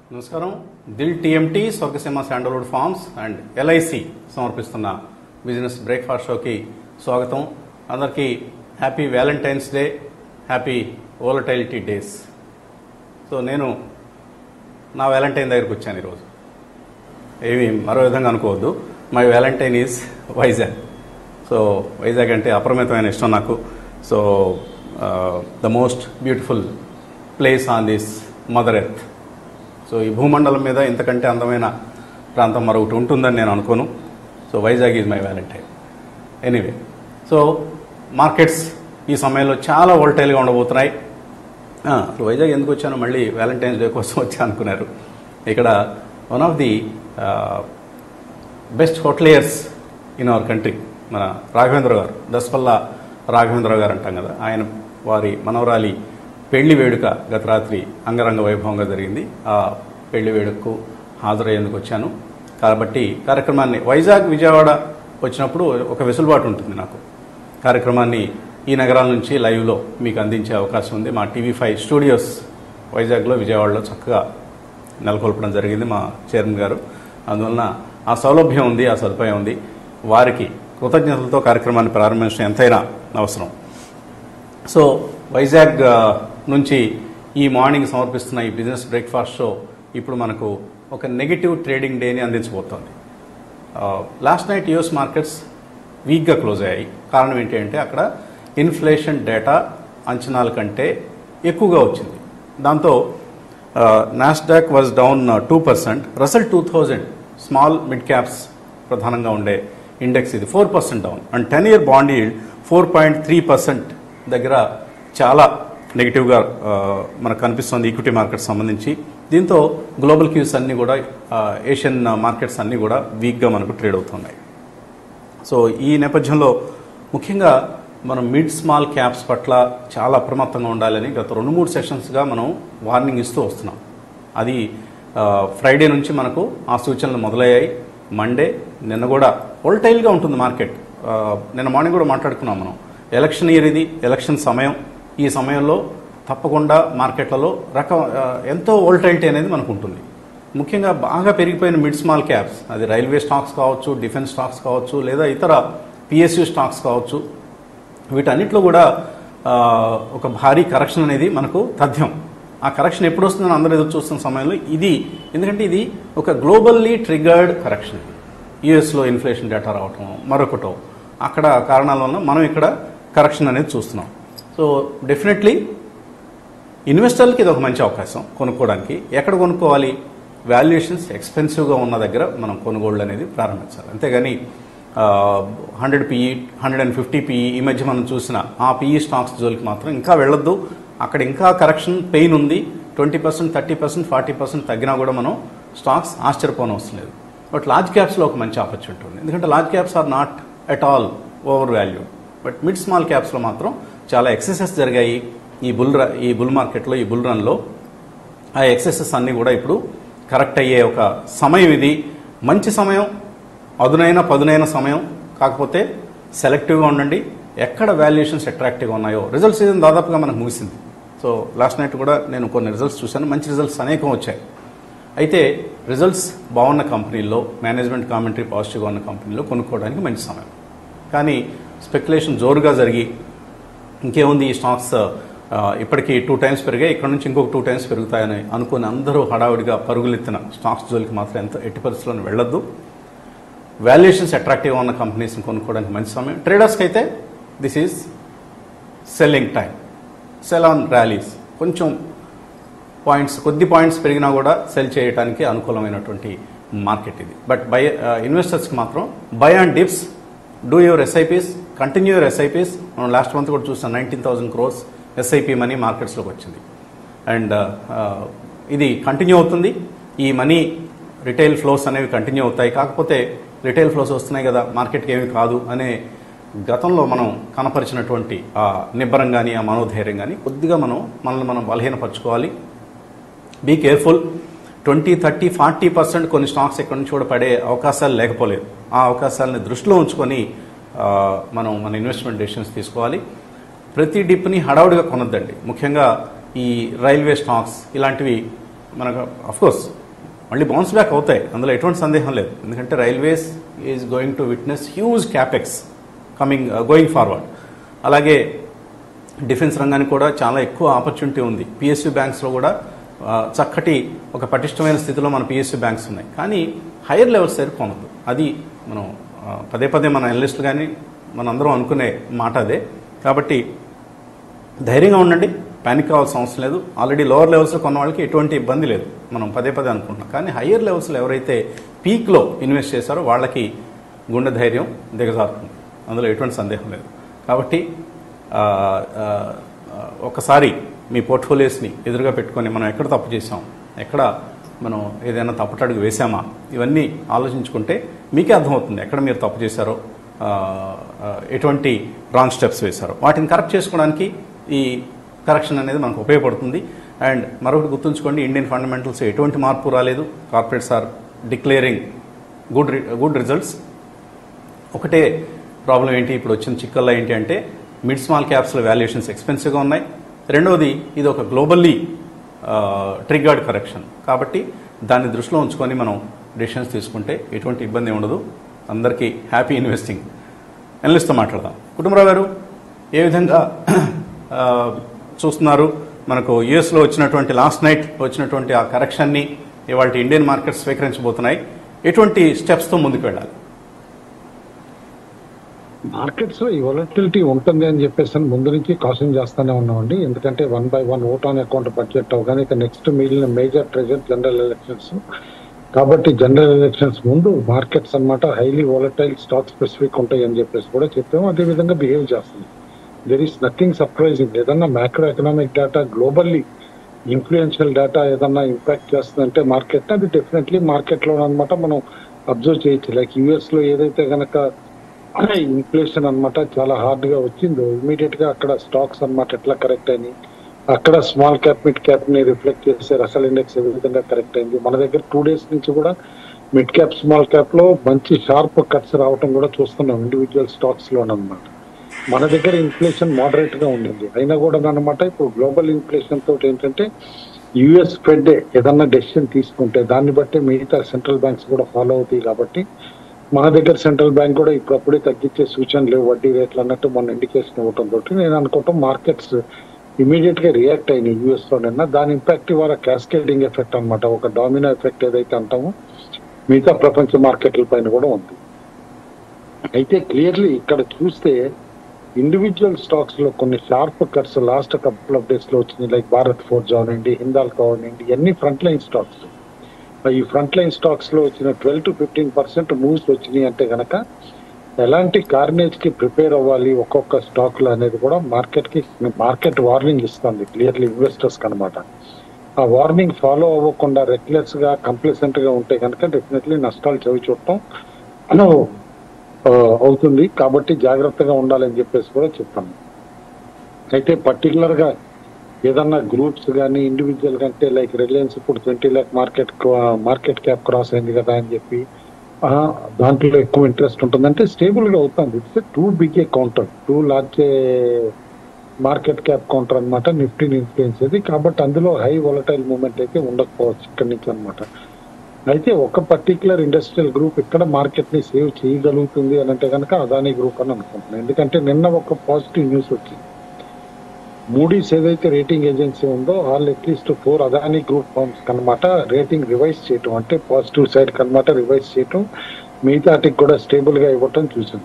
నమస్కారం Dil TMT Swargaseema sandalwood farms and LIC సమర్పిస్తున్న business breakfast షోకి స్వాగతం అందరికీ happy Valentine's Day happy volatility days so నేను నా వ్యాలంటైన్ దగ్గరికి వచ్చాను ఈరోజు ఏమి మరో విధంగా అనుకోవద్దు my Valentine is Vizag so Vizag అంటే అపరిమితమైన ఇష్టం నాకు so the most beautiful place on this mother earth so ఈ భూమండలం మీద ఇంతకంటే అందమైన ప్రాంతం మరొకటి ఉంటుందని నేను అనుకోను so Vizag is my Valentine anyway so markets ఈ సమయంలో చాలా వోల్టైల్గా ఉండబోతున్నాయి ఆ, అసలు వైజాగ్ ఎందుకు వచ్చాను మళ్ళీ వ్యాలంటైన్స్ డే కోసం వచ్చా అనుకున్నారు ఇక్కడ one of the best hoteliers in our country మన రాఘవేంద్ర గారు దసపల్ల రాఘవేంద్ర గారు అంటాం కదా ఆయన వారి మనవరాలి పెళ్లి వేడుక గత రాత్రి అంగరంగ వైభవంగా జరిగింది ఆ పెళ్లి వేడుకకు హాజరయ్యేందుకు వచ్చాను కాబట్టి కార్యక్రమాన్ని వైజాగ్ విజయవాడ వచ్చినప్పుడు ఒక వెసులుబాటు ఉంటుంది నాకు కార్యక్రమాన్ని ఈ నగరాల నుంచి లైవ్లో మీకు అందించే అవకాశం ఉంది మా టీవీ ఫైవ్ స్టూడియోస్ వైజాగ్లో విజయవాడలో చక్కగా నెలకొల్పడం జరిగింది మా చైర్మన్ గారు అందువలన ఆ సౌలభ్యం ఉంది ఆ సదుపాయం ఉంది వారికి కృతజ్ఞతలతో కార్యక్రమాన్ని ప్రారంభించడం ఎంతైనా అవసరం సో వైజాగ్ ఆ, నుంచి ఈ మార్నింగ్ సమర్పిస్తున్న ఈ బిజినెస్ బ్రేక్ఫాస్ట్ షో ఇప్పుడు మనకు ఒక నెగిటివ్ ట్రేడింగ్ డేని అందించబోతోంది లాస్ట్ నైట్ యుఎస్ మార్కెట్స్ వీక్గా క్లోజ్ అయ్యాయి కారణం ఏంటి అంటే అక్కడ ఇన్ఫ్లేషన్ డేటా అంచనాల కంటే ఎక్కువగా వచ్చింది దాంతో Nasdaq was down two percent Russell two thousand small mid caps ప్రధానంగా ఉండే ఇండెక్స్ ఇది four percent down and ten year bond yield four point three percent దగ్గర చాలా నెగిటివ్గా ఆ, మనకు కనిపిస్తుంది ఈక్విటీ మార్కెట్ సంబంధించి దీంతో గ్లోబల్ క్యూస్ అన్నీ కూడా ఆ, ఏషియన్ మార్కెట్స్ అన్నీ కూడా వీక్గా మనకు ట్రేడ్ అవుతున్నాయి సో ఈ నేపథ్యంలో ముఖ్యంగా మనం మిడ్ స్మాల్ క్యాప్స్ పట్ల చాలా అప్రమత్తంగా ఉండాలని గత రెండు మూడు సెషన్స్గా మనం వార్నింగ్ ఇస్తూ వస్తున్నాం అది ఆ, ఫ్రైడే నుంచి మనకు ఆ సూచనలు మొదలయ్యాయి మండే నిన్న కూడా వోల్టైల్గా ఉంటుంది మార్కెట్ ఆ, నిన్న మార్నింగ్ కూడా మాట్లాడుకున్నాం మనం ఎలక్షన్ ఇయర్ ఇది ఎలక్షన్ సమయం ఈ సమయంలో తప్పకుండా మార్కెట్లలో రకం ఆ, ఎంతో వోల్టైలిటీ అనేది మనకు ఉంటుంది ముఖ్యంగా బాగా పెరిగిపోయిన మిడ్ స్మాల్ క్యాప్స్ అది రైల్వే స్టాక్స్ కావచ్చు డిఫెన్స్ స్టాక్స్ కావచ్చు లేదా ఇతర పిఎస్యు స్టాక్స్ కావచ్చు వీటన్నిటిలో కూడా ఆ, ఒక భారీ కరెక్షన్ అనేది మనకు తథ్యం ఆ కరెక్షన్ ఎప్పుడు వస్తుందని అందరూ ఎదురు చూస్తున్న సమయంలో ఇది ఎందుకంటే ఇది ఒక గ్లోబల్లీ ట్రిగర్డ్ కరెక్షన్ యుఎస్లో ఇన్ఫ్లేషన్ డేటా రావటం మరొకటో అక్కడ కారణాల వల్ల మనం ఇక్కడ కరెక్షన్ అనేది చూస్తున్నాం సో డెఫినెట్లీ ఇన్వెస్టర్లకి ఇది ఒక మంచి అవకాశం కొనుక్కోవడానికి ఎక్కడ కొనుక్కోవాలి వాల్యుయేషన్స్ ఎక్స్పెన్సివ్గా ఉన్న దగ్గర మనం కొనుగోళ్ళు అనేది ప్రారంభించాలి అంతేగాని hundred PE hundred and fifty PE ఈ మధ్య మనం చూసిన ఆ పిఈ స్టాక్స్ జోలికి మాత్రం ఇంకా వెళ్ళొద్దు అక్కడ ఇంకా కరెక్షన్ పెయిన్ ఉంది twenty percent thirty percent forty percent తగ్గినా కూడా మనం స్టాక్స్ ఆశ్చర్యపోని అవసరం లేదు బట్ లార్జ్ క్యాప్స్లో ఒక మంచి ఆపర్చునిటీ ఉంది ఎందుకంటే large caps are not at all over value but mid small క్యాప్స్లో మాత్రం చాలా ఎక్సెసెస్ జరిగాయి ఈ బుల్ ర- ఈ బుల్ మార్కెట్లో ఈ బుల్ రన్లో ఆ ఎక్సెసెస్ అన్నీ కూడా ఇప్పుడు కరెక్ట్ అయ్యే ఒక సమయం ఇది మంచి సమయం అదునైన పదునైన సమయం కాకపోతే సెలెక్టివ్గా ఉండండి ఎక్కడ వాల్యుయేషన్స్ అట్రాక్టివ్గా ఉన్నాయో రిజల్ట్ సీజన్ దాదాపుగా మనకు ముగిసింది సో లాస్ట్ నైట్ కూడా నేను కొన్ని రిజల్ట్స్ చూశాను మంచి రిజల్ట్స్ అనేకం వచ్చాయి అయితే రిజల్ట్స్ బాగున్న కంపెనీల్లో మేనేజ్మెంట్ కామెంటరీ పాజిటివ్గా ఉన్న కంపెనీలో కొనుక్కోవడానికి మంచి సమయం కానీ స్పెక్యులేషన్ జోరుగా జరిగి ఇంకేముంది ఈ స్టాక్స్ ఆ, ఇప్పటికీ టూ టైమ్స్ పెరిగాయి ఇక్కడ నుంచి ఇంకొక టూ టైమ్స్ పెరుగుతాయని అనుకుని అందరూ హడావుడిగా పరుగులెత్తిన స్టాక్స్ జోలికి మాత్రం ఎంత ఎట్టి పరిస్థితుల్లో వెళ్ళొద్దు వాల్యుయేషన్స్ అట్రాక్టివ్గా ఉన్న కంపెనీస్ని కొనుక్కోవడానికి మంచి సమయం ట్రేడర్స్కి అయితే this is selling time sell on rallies కొంచెం పాయింట్స్ కొద్ది పాయింట్స్ పెరిగినా కూడా సెల్ చేయడానికి అనుకూలమైనటువంటి మార్కెట్ ఇది బట్ బై ఇన్వెస్టర్స్కి మాత్రం buy and dips do your SIPs continue your SIPs మనం లాస్ట్ మంత్ కూడా చూసాం nineteen thousand crores SIP money మార్కెట్స్లోకి వచ్చింది అండ్ ఇది కంటిన్యూ అవుతుంది ఈ మనీ రిటైల్ ఫ్లోస్ అనేవి కంటిన్యూ అవుతాయి కాకపోతే రిటైల్ ఫ్లోస్ వస్తున్నాయి కదా మార్కెట్కి ఏమి కాదు అనే గతంలో మనం కనపరిచినటువంటి ఆ నిబ్బరం కానీ ఆ మనోధైర్యం కానీ కొద్దిగా మనం మనల్ని మనం బలహీనపరచుకోవాలి be careful twenty thirty forty percent కొన్ని స్టాక్స్ ఎక్కడి నుంచి కూడా పడే అవకాశాలు లేకపోలేదు ఆ అవకాశాలని దృష్టిలో ఉంచుకొని ఆ, మనం మన ఇన్వెస్ట్మెంట్ డెసిషన్స్ తీసుకోవాలి ప్రతి డిప్ని హడావుడిగా కొనొద్దండి ముఖ్యంగా ఈ రైల్వే స్టాక్స్ ఇలాంటివి మనకు అఫ్కోర్స్ మళ్ళీ బౌన్స్ బ్యాక్ అవుతాయి అందులో ఎటువంటి సందేహం లేదు ఎందుకంటే railways is going to witness huge capex coming going forward అలాగే డిఫెన్స్ రంగానికి కూడా చాలా ఎక్కువ ఆపర్చునిటీ ఉంది పిఎస్యూ బ్యాంక్స్లో కూడా ఆ, చక్కటి ఒక పటిష్టమైన స్థితిలో మన పిఎస్యూ బ్యాంక్స్ ఉన్నాయి కానీ హైయర్ లెవెల్స్ దగ్గర కొనద్దు అది మనం ఆ, పదే పదే మన అనలిస్టులు కానీ మనందరం అనుకునే మాట అదే కాబట్టి ధైర్యంగా ఉండండి పానిక్ కావాల్సిన అవసరం లేదు ఆల్రెడీ లోవర్ లెవెల్స్లో కొన్న వాళ్ళకి ఎటువంటి ఇబ్బంది లేదు మనం పదే పదే అనుకుంటున్నాం కానీ హయ్యర్ లెవెల్స్లో ఎవరైతే పీక్లో ఇన్వెస్ట్ చేశారో వాళ్ళకి గుండె ధైర్యం దిగజారుతుంది అందులో ఎటువంటి సందేహం లేదు కాబట్టి ఆ, ఆ, ఆ, ఒకసారి మీ పోర్ట్ఫోలియోస్ని ఎదురుగా పెట్టుకొని మనం ఎక్కడ తప్పు చేసాం ఎక్కడ మనం ఏదైనా తప్పుటడుగు వేసామా ఇవన్నీ ఆలోచించుకుంటే మీకే అర్థమవుతుంది ఎక్కడ మీరు తప్పు చేశారో ఆ, ఆ, ఎటువంటి రాంగ్ స్టెప్స్ వేశారో వాటిని కరెక్ట్ చేసుకోవడానికి ఈ కరెక్షన్ అనేది మనకు ఉపయోగపడుతుంది అండ్ మరొకటి గుర్తుంచుకోండి ఇండియన్ ఫండమెంటల్స్ ఎటువంటి మార్పు రాలేదు corporates are declaring good good results ఒకటే ప్రాబ్లం ఏంటి ఇప్పుడు వచ్చిన చిక్కల్లో ఏంటి అంటే మిడ్ స్మాల్ క్యాప్స్లో వాల్యుయేషన్స్ ఎక్స్పెన్సివ్గా ఉన్నాయి రెండవది ఇది ఒక గ్లోబల్లీ ట్రిగర్డ్ కరెక్షన్ కాబట్టి దాన్ని దృష్టిలో ఉంచుకొని మనం డెసిషన్స్ తీసుకుంటే ఎటువంటి ఇబ్బంది ఉండదు అందరికీ హ్యాపీ ఇన్వెస్టింగ్ ఎనలిస్ట్తో మాట్లాడదాం కుటుంబరావు గారు ఏ విధంగా ఆ, చూస్తున్నారు మనకు యుఎస్లో వచ్చినటువంటి లాస్ట్ నైట్ వచ్చినటువంటి ఆ కరెక్షన్ని ఇవాళ ఇండియన్ మార్కెట్స్ స్వీకరించబోతున్నాయి ఎటువంటి స్టెప్స్తో ముందుకు వెళ్ళాలి మార్కెట్స్ లో ఈ వొలటిలిటీ ఉంటుంది అని చెప్పేసి అని ముందు నుంచి కాషన్ చేస్తానే ఉన్నామండి ఎందుకంటే one by one vote on account budget అవగానే ఇక నెక్స్ట్ మిగిలిన మేజర్ ప్రెజెంట్ జనరల్ ఎలక్షన్స్ కాబట్టి జనరల్ ఎలక్షన్స్ ముందు మార్కెట్స్ అన్నమాట హైలీ వొలటైల్ స్టాక్ స్పెసిఫిక్ ఉంటాయి అని చెప్పేసి కూడా చెప్పాము అదే విధంగా బిహేవ్ చేస్తుంది దెర్ ఈస్ నథింగ్ సర్ప్రైజింగ్ ఏదన్నా macro economic data globally influential data ఏదన్నా ఇంపాక్ట్ చేస్తుందంటే మార్కెట్ అది డెఫినెట్లీ మార్కెట్ లో అనమాట మనం అబ్జర్వ్ చేయొచ్చు లైక్ యుఎస్ లో ఏదైతే గనక ఇన్ఫ్లేషన్ అన్నమాట చాలా హార్డ్ గా వచ్చిందో ఇమీడియట్ గా అక్కడ స్టాక్స్ అన్నమాట ఎట్లా కరెక్ట్ అయినాయి అక్కడ స్మాల్ క్యాప్ మిడ్ క్యాప్ ని రిఫ్లెక్ట్ చేసే రసల్ ఇండెక్స్ ఏ విధంగా కరెక్ట్ అయింది మన దగ్గర టూ డేస్ నుంచి కూడా మిడ్ క్యాప్ స్మాల్ క్యాప్ లో మంచి షార్ప్ కట్స్ రావటం కూడా చూస్తున్నాం ఇండివిజువల్ స్టాక్స్ లోనమాట మన దగ్గర ఇన్ఫ్లేషన్ మోడరేట్ గా ఉండింది అయినా కూడా అనమాట ఇప్పుడు గ్లోబల్ ఇన్ఫ్లేషన్ తోటి ఏంటంటే యుఎస్ ఫెడ్ ఏదన్నా డెసిషన్ తీసుకుంటే దాన్ని బట్టి మిగతా సెంట్రల్ బ్యాంక్స్ కూడా ఫాలో అవుతాయి కాబట్టి మన దగ్గర సెంట్రల్ బ్యాంక్ కూడా ఇప్పుడప్పుడే తగ్గించే సూచనలు లేవు వడ్డీ రేట్లు అన్నట్టు మొన్న ఇండికేషన్ ఇవ్వటం తోటి నేను అనుకుంటాం మార్కెట్స్ ఇమీడియట్ గా రియాక్ట్ అయినాయి యూఎస్ లో నిన్న దాని ఇంపాక్ట్ ఇవాళ క్యాస్కేడింగ్ ఎఫెక్ట్ అన్నమాట ఒక డామినో ఎఫెక్ట్ ఏదైతే అంటామో మిగతా ప్రపంచ మార్కెట్ల పైన కూడా ఉంది అయితే క్లియర్లీ ఇక్కడ చూస్తే ఇండివిజువల్ స్టాక్స్ లో కొన్ని sharp cuts last couple of days లో వచ్చినాయి లైక్ భారత్ ఫోర్జ్ అవనండి హిందాల్కో అవనండి ఇవన్నీ ఫ్రంట్ లైన్ స్టాక్స్ ఈ ఫ్రంట్ లైన్ స్టాక్స్ లో వచ్చిన twelve to fifteen percent moves వచ్చినాయి అంటే గనక ఎలాంటి కార్నేజ్ కి ప్రిపేర్ అవ్వాలి ఒక్కొక్క స్టాక్ లో అనేది కూడా మార్కెట్ కి మార్కెట్ వార్నింగ్ ఇస్తుంది క్లియర్లీ ఇన్వెస్టర్స్ కనమాట ఆ వార్నింగ్ ఫాలో అవ్వకుండా రెక్లెస్ గా కంప్లసెంట్ గా ఉంటే కనుక డెఫినెట్లీ నష్టాలు చవి చూడటం ఆ, అవుతుంది కాబట్టి జాగ్రత్తగా ఉండాలని చెప్పేసి కూడా చెప్తాను అయితే పర్టికులర్ గా ఏదన్నా గ్రూప్స్ కానీ ఇండివిజువల్ కంటే లైక్ రిలయన్స్ ఇప్పుడు twenty lakh market market cap cross అయింది కదా అని చెప్పి ఆ, దాంట్లో ఎక్కువ ఇంట్రెస్ట్ ఉంటుందంటే స్టేబుల్ గా అవుతుంది it's too big a counter too large market cap counter అన్నమాట నిఫ్టీని ఇన్ఫ్లుయెన్స్ అది కాబట్టి అందులో హై వొలటైల్ మూమెంట్ అయితే ఉండకపోవచ్చు ఇక్కడి నుంచి అన్నమాట అయితే ఒక పర్టికులర్ ఇండస్ట్రియల్ గ్రూప్ ఇక్కడ మార్కెట్ ని సేవ్ చేయగలుగుతుంది అని అంటే కనుక అదానీ గ్రూప్ అని అనుకుంటున్నాను ఎందుకంటే నిన్న ఒక పాజిటివ్ న్యూస్ వచ్చింది మూడీస్ ఏదైతే రేటింగ్ ఏజెన్సీ ఉందో వాళ్ళు at least four Adani group firms కనమాట రేటింగ్ రివైజ్ చేయటం అంటే పాజిటివ్ సైడ్ కనమాట రివైజ్ చేయటం మిగతాటికి కూడా స్టేబుల్ గా ఇవ్వటం చూసాం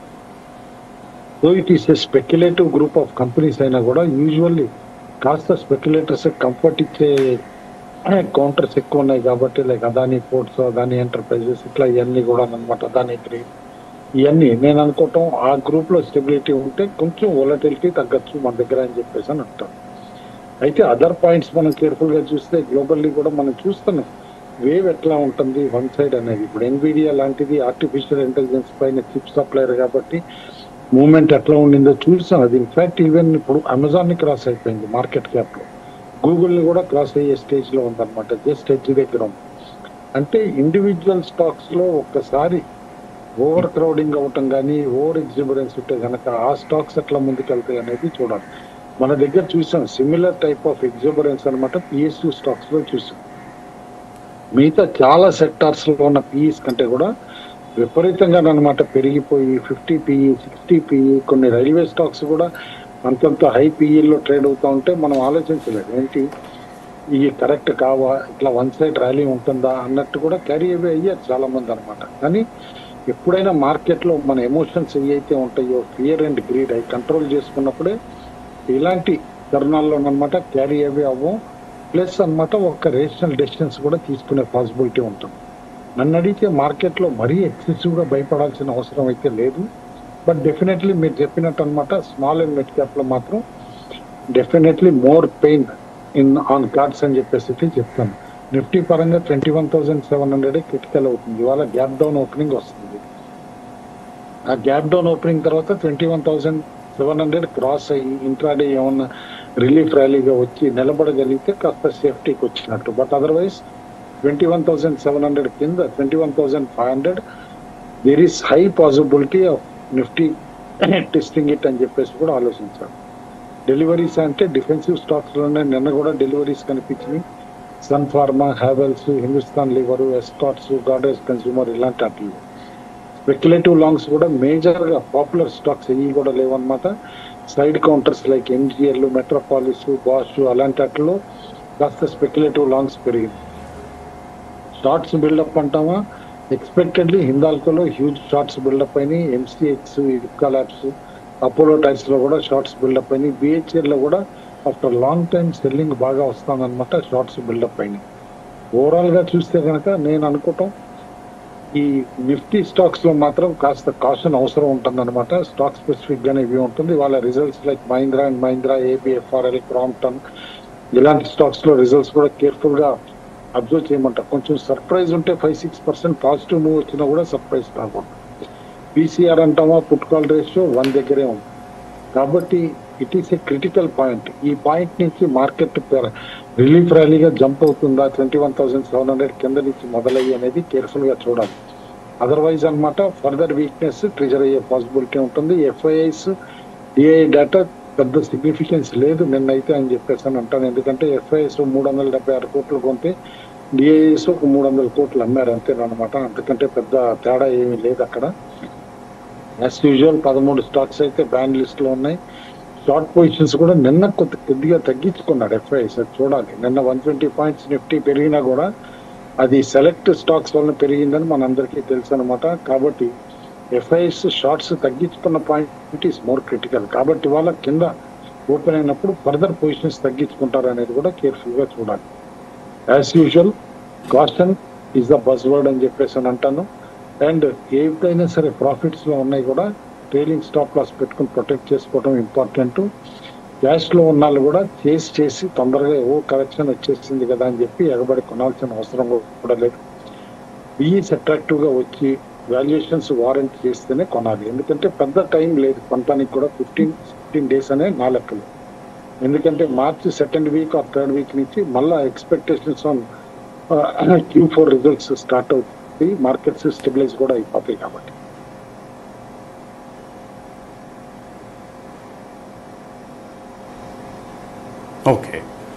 so it is a speculative group of companies అయినా కూడా యూజువల్లీ కాస్త స్పెక్యులేటర్స్ కంఫర్ట్ ఇచ్చే కౌంటర్స్ ఎక్కువ ఉన్నాయి కాబట్టి like Adani Ports Adani Enterprises ఇట్లా ఇవన్నీ కూడా అనమాట అదానీ గ్రీన్ ఇవన్నీ నేను అనుకోవటం ఆ గ్రూప్ లో స్టెబిలిటీ ఉంటే కొంచెం వొలటిలిటీ తగ్గచ్చు మన దగ్గర అని చెప్పేసి అని అంటాం అయితే అదర్ పాయింట్స్ మనం కేర్ఫుల్ గా చూస్తే గ్లోబల్లీ కూడా మనం చూస్తున్నాం వేవ్ ఎట్లా ఉంటుంది వన్ సైడ్ అనేది ఇప్పుడు ఎన్విడియా లాంటిది ఆర్టిఫిషియల్ ఇంటెలిజెన్స్ పైన చిప్ సప్లయర్ కాబట్టి మూమెంట్ ఎట్లా ఉండిందో చూసాం అది ఇన్ఫాక్ట్ ఈవెన్ ఇప్పుడు అమెజాన్ ని క్రాస్ అయిపోయింది మార్కెట్ క్యాప్ లో గూగుల్ ని కూడా క్రాస్ అయ్యే స్టేజ్ లో ఉందన్నమాట జస్ట్ ఎడ్జ్ దగ్గర ఉంది అంటే ఇండివిజువల్ స్టాక్స్ లో ఒక్కసారి ఓవర్ క్రౌడింగ్ అవటం కానీ ఓవర్ ఎగ్జిబరెన్స్ ఉంటే కనుక ఆ స్టాక్స్ ఎట్లా ముందుకెళ్తాయి అనేది చూడాలి మన దగ్గర చూసాం సిమిలర్ టైప్ ఆఫ్ ఎగ్జిబరెన్స్ అనమాట పిఎస్యూ స్టాక్స్ లో చూసాం మిగతా చాలా సెక్టార్స్ లో ఉన్న పీఈస్ కంటే కూడా విపరీతంగా అనమాట పెరిగిపోయి ఫిఫ్టీ పిఈ సిక్స్టీ పిఈ కొన్ని రైల్వే స్టాక్స్ కూడా అంతంత హై పీఈలో ట్రేడ్ అవుతా ఉంటే మనం ఆలోచించలేదు ఏంటి ఇవి కరెక్ట్ కావా ఇట్లా వన్ సైడ్ ర్యాలీ ఉంటుందా అన్నట్టు కూడా క్యారీ అవే అయ్యారు చాలా మంది అనమాట కానీ ఎప్పుడైనా మార్కెట్ లో మన ఎమోషన్స్ ఏవైతే ఉంటాయో ఫియర్ అండ్ గ్రీడ్ అవి కంట్రోల్ చేసుకున్నప్పుడే ఇలాంటి తరుణాల్లో అనమాట క్యారీ అవే అవ్వం ప్లస్ అన్నమాట ఒక రేషనల్ డెసిషన్స్ కూడా తీసుకునే పాసిబిలిటీ ఉంటుంది నన్ను అడిగితే మార్కెట్ లో మరీ ఎక్సెసివ్ గా భయపడాల్సిన అవసరం అయితే లేదు బట్ డెఫినెట్లీ మీరు చెప్పినట్టు అనమాట స్మాల్ అండ్ మిడ్ క్యాప్ లో మాత్రం definitely more pain in on cards అని చెప్పేసి అయితే చెప్తాను నిఫ్టీ పరంగా twenty one thousand seven hundred critical అవుతుంది ఇవాళ గ్యాప్ డౌన్ ఓపెనింగ్ వస్తుంది ఆ గ్యాప్ డౌన్ ఓపెనింగ్ తర్వాత twenty one thousand seven hundred cross అయ్యి ఇంట్రాడే ఏమన్నా రిలీఫ్ ర్యాలీగా వచ్చి నిలబడగలిగితే కాస్త సేఫ్టీకి వచ్చినట్టు but otherwise twenty one thousand seven hundred కింద twenty one thousand five hundred there is high possibility of Nifty testing it అని చెప్పేసి కూడా ఆలోచించాలి డెలివరీస్ అంటే డిఫెన్సివ్ స్టాక్స్ లోనే నిన్న కూడా డెలివరీస్ కనిపించినాయి Sun Pharma Havells Hindustan Lever Escorts Godrej Consumer ఇలాంటి వాటిలో స్పెక్యులేటివ్ లాంగ్స్ కూడా మేజర్ గా పాపులర్ స్టాక్స్ ఇవి కూడా లేవన్నమాట side counters like MGL Metropolis Bosch అలాంటి వాటిలో కాస్త స్పెక్యులేటివ్ లాంగ్స్ పెరిగింది షార్ట్స్ బిల్డప్ అంటామా ఎక్స్పెక్టెడ్లీ హిందాల్కోలో హ్యూజ్ షార్ట్స్ బిల్డప్ అయినాయి MCX Ipca Labs Apollo Tyres లో కూడా షార్ట్స్ బిల్డప్ అయినాయి బిహెచ్ఎల్ లో కూడా ఆఫ్టర్ లాంగ్ టైం సెల్లింగ్ బాగా వస్తుందన్నమాట షార్ట్స్ బిల్డప్ అయినాయి ఓవరాల్ గా చూస్తే కనుక నేను అనుకోవటం ఈ నిఫ్టీ స్టాక్స్ లో మాత్రం కాస్త కాషన్ అవసరం ఉంటుందన్నమాట స్టాక్ స్పెసిఫిక్ గానే ఇవి ఉంటుంది వాళ్ళ results like Mahindra and Mahindra ABFRL Crompton ఇలాంటి స్టాక్స్ లో రిజల్ట్స్ కూడా కేర్ఫుల్ గా అబ్జర్వ్ చేయమంటారు కొంచెం సర్ప్రైజ్ ఉంటే five six percent positive move వచ్చినా కూడా సర్ప్రైజ్ కాకూడదు పీసీఆర్ అంటామా పుట్ కాల్ రేషియో వన్ దగ్గరే ఉంది కాబట్టి it is a critical point ఈ పాయింట్ నుంచి మార్కెట్ రిలీఫ్ ర్యాలీగా జంప్ అవుతుందా twenty one thousand seven hundred కింద నుంచి మొదలయ్యి అనేది కేర్ఫుల్ గా చూడాలి అదర్వైజ్ అన్నమాట ఫర్దర్ వీక్నెస్ ట్రిజర్ అయ్యే పాసిబిలిటీ ఉంటుంది ఎఫ్ఐఐస్ డిఐ డేటా పెద్ద సిగ్నిఫికెన్స్ లేదు నిన్నైతే అని చెప్పేసి అని అంటాను ఎందుకంటే ఎఫ్ఐఎస్ మూడు వందల డెబ్బై ఆరు కోట్లు కొంటే డిఐఎస్ ఒక మూడు వందల కోట్లు అమ్మారు అంతేనమాట అంతకంటే పెద్ద తేడా ఏమీ లేదు అక్కడ యాజ్ యూజువల్ పదమూడు స్టాక్స్ అయితే బ్యాన్ లిస్ట్ లో ఉన్నాయి షార్ట్ పొజిషన్స్ కూడా నిన్న కొద్ది కొద్దిగా తగ్గించుకున్నాడు ఎఫ్ఐఎస్ అది చూడాలి నిన్న వన్ ట్వంటీ పాయింట్స్ నిఫ్టీ పెరిగినా కూడా అది సెలెక్ట్ స్టాక్స్ వల్ల పెరిగిందని మనందరికీ తెలుసు అనమాట కాబట్టి ఎఫ్ఐఎస్ షార్ట్స్ తగ్గించుకున్న పాయింట్ ఈస్ మోర్ క్రిటికల్ కాబట్టి వాళ్ళ కింద ఓపెన్ అయినప్పుడు ఫర్దర్ పొజిషన్స్ తగ్గించుకుంటారు అనేది కూడా కేర్ఫుల్ గా చూడాలి as usual caution is the buzzword అని చెప్పేసి అని అంటాను అండ్ ఏదైనా సరే ప్రాఫిట్స్ లో ఉన్నాయి కూడా ట్రైలింగ్ స్టాప్ లాస్ పెట్టుకుని ప్రొటెక్ట్ చేసుకోవడం ఇంపార్టెంట్ క్యాష్ లో ఉన్న వాళ్ళు కూడా చేసి చేసి తొందరగా ఓ కరెక్షన్ వచ్చేసింది కదా అని చెప్పి ఎగబడి కొనాల్సిన అవసరం కూడా లేదు బిఈస్ అట్రాక్టివ్ గా వచ్చి వాల్యుయేషన్స్ వారెంట్ చేస్తేనే కొనాలి ఎందుకంటే పెద్ద టైం లేదు కొనడానికి కూడా ఫిఫ్టీన్ ఫిఫ్టీన్ డేస్ అనే నా లెక్కలు ఎందుకంటే March second week or third week నుంచి మళ్ళా expectations on Q four results start అవుతుంది మార్కెట్స్ స్టెబిలైజ్ కూడా అయిపోతాయి కాబట్టి ఓకే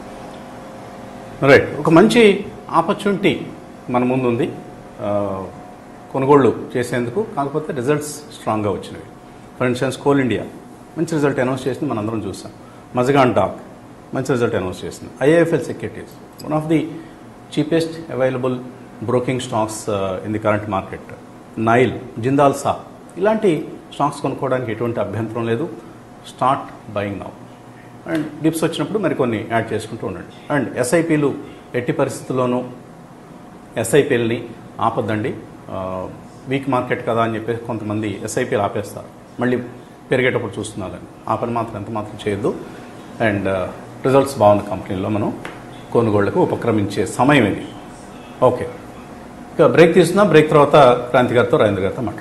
రైట్ ఒక మంచి ఆపర్చునిటీ మన ముందు ఉంది ఆ, కొనుగోళ్లు చేసేందుకు కాకపోతే రిజల్ట్స్ స్ట్రాంగ్గా వచ్చినవి ఫర్ ఇన్స్టెన్స్ కోల్ ఇండియా మంచి రిజల్ట్ అనౌన్స్ చేసింది మనందరం చూసాం మజగాన్ డాక్ మంచి రిజల్ట్ అనౌన్స్ చేసింది IIFL Securities one of the cheapest available broking stocks in the current market నైల్ జిందాల్ సా ఇలాంటి స్టాక్స్ కొనుక్కోవడానికి ఎటువంటి అభ్యంతరం లేదు start buying now and dips వచ్చినప్పుడు మరికొన్ని యాడ్ చేసుకుంటూ ఉండండి అండ్ ఎస్ఐపీలు ఎట్టి పరిస్థితుల్లోనూ ఎస్ఐపీలని ఆపొద్దండి ఆ, వీక్ మార్కెట్ కదా అని చెప్పేసి కొంతమంది ఎస్ఐపీలు ఆపేస్తారు మళ్ళీ పెరిగేటప్పుడు చూస్తున్నారని ఆ పని మాత్రం ఎంత మాత్రం చేయొద్దు అండ్ రిజల్ట్స్ బాగున్న కంపెనీల్లో మనం కొనుగోళ్లకు ఉపక్రమించే సమయం ఇది ఓకే ఇక బ్రేక్ తీసుకున్నా బ్రేక్ తర్వాత క్రాంతి గారితో రాజేంద్ర గారితో మాట్లాడు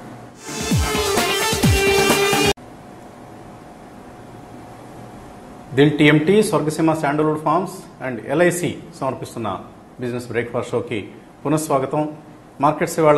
Dil TMT Swargaseema sandalwood farms and LIC సమర్పిస్తున్న బిజినెస్ బ్రేక్ఫాస్ట్ షోకి పునఃస్వాగతం మార్కెట్స్ ఇవాళ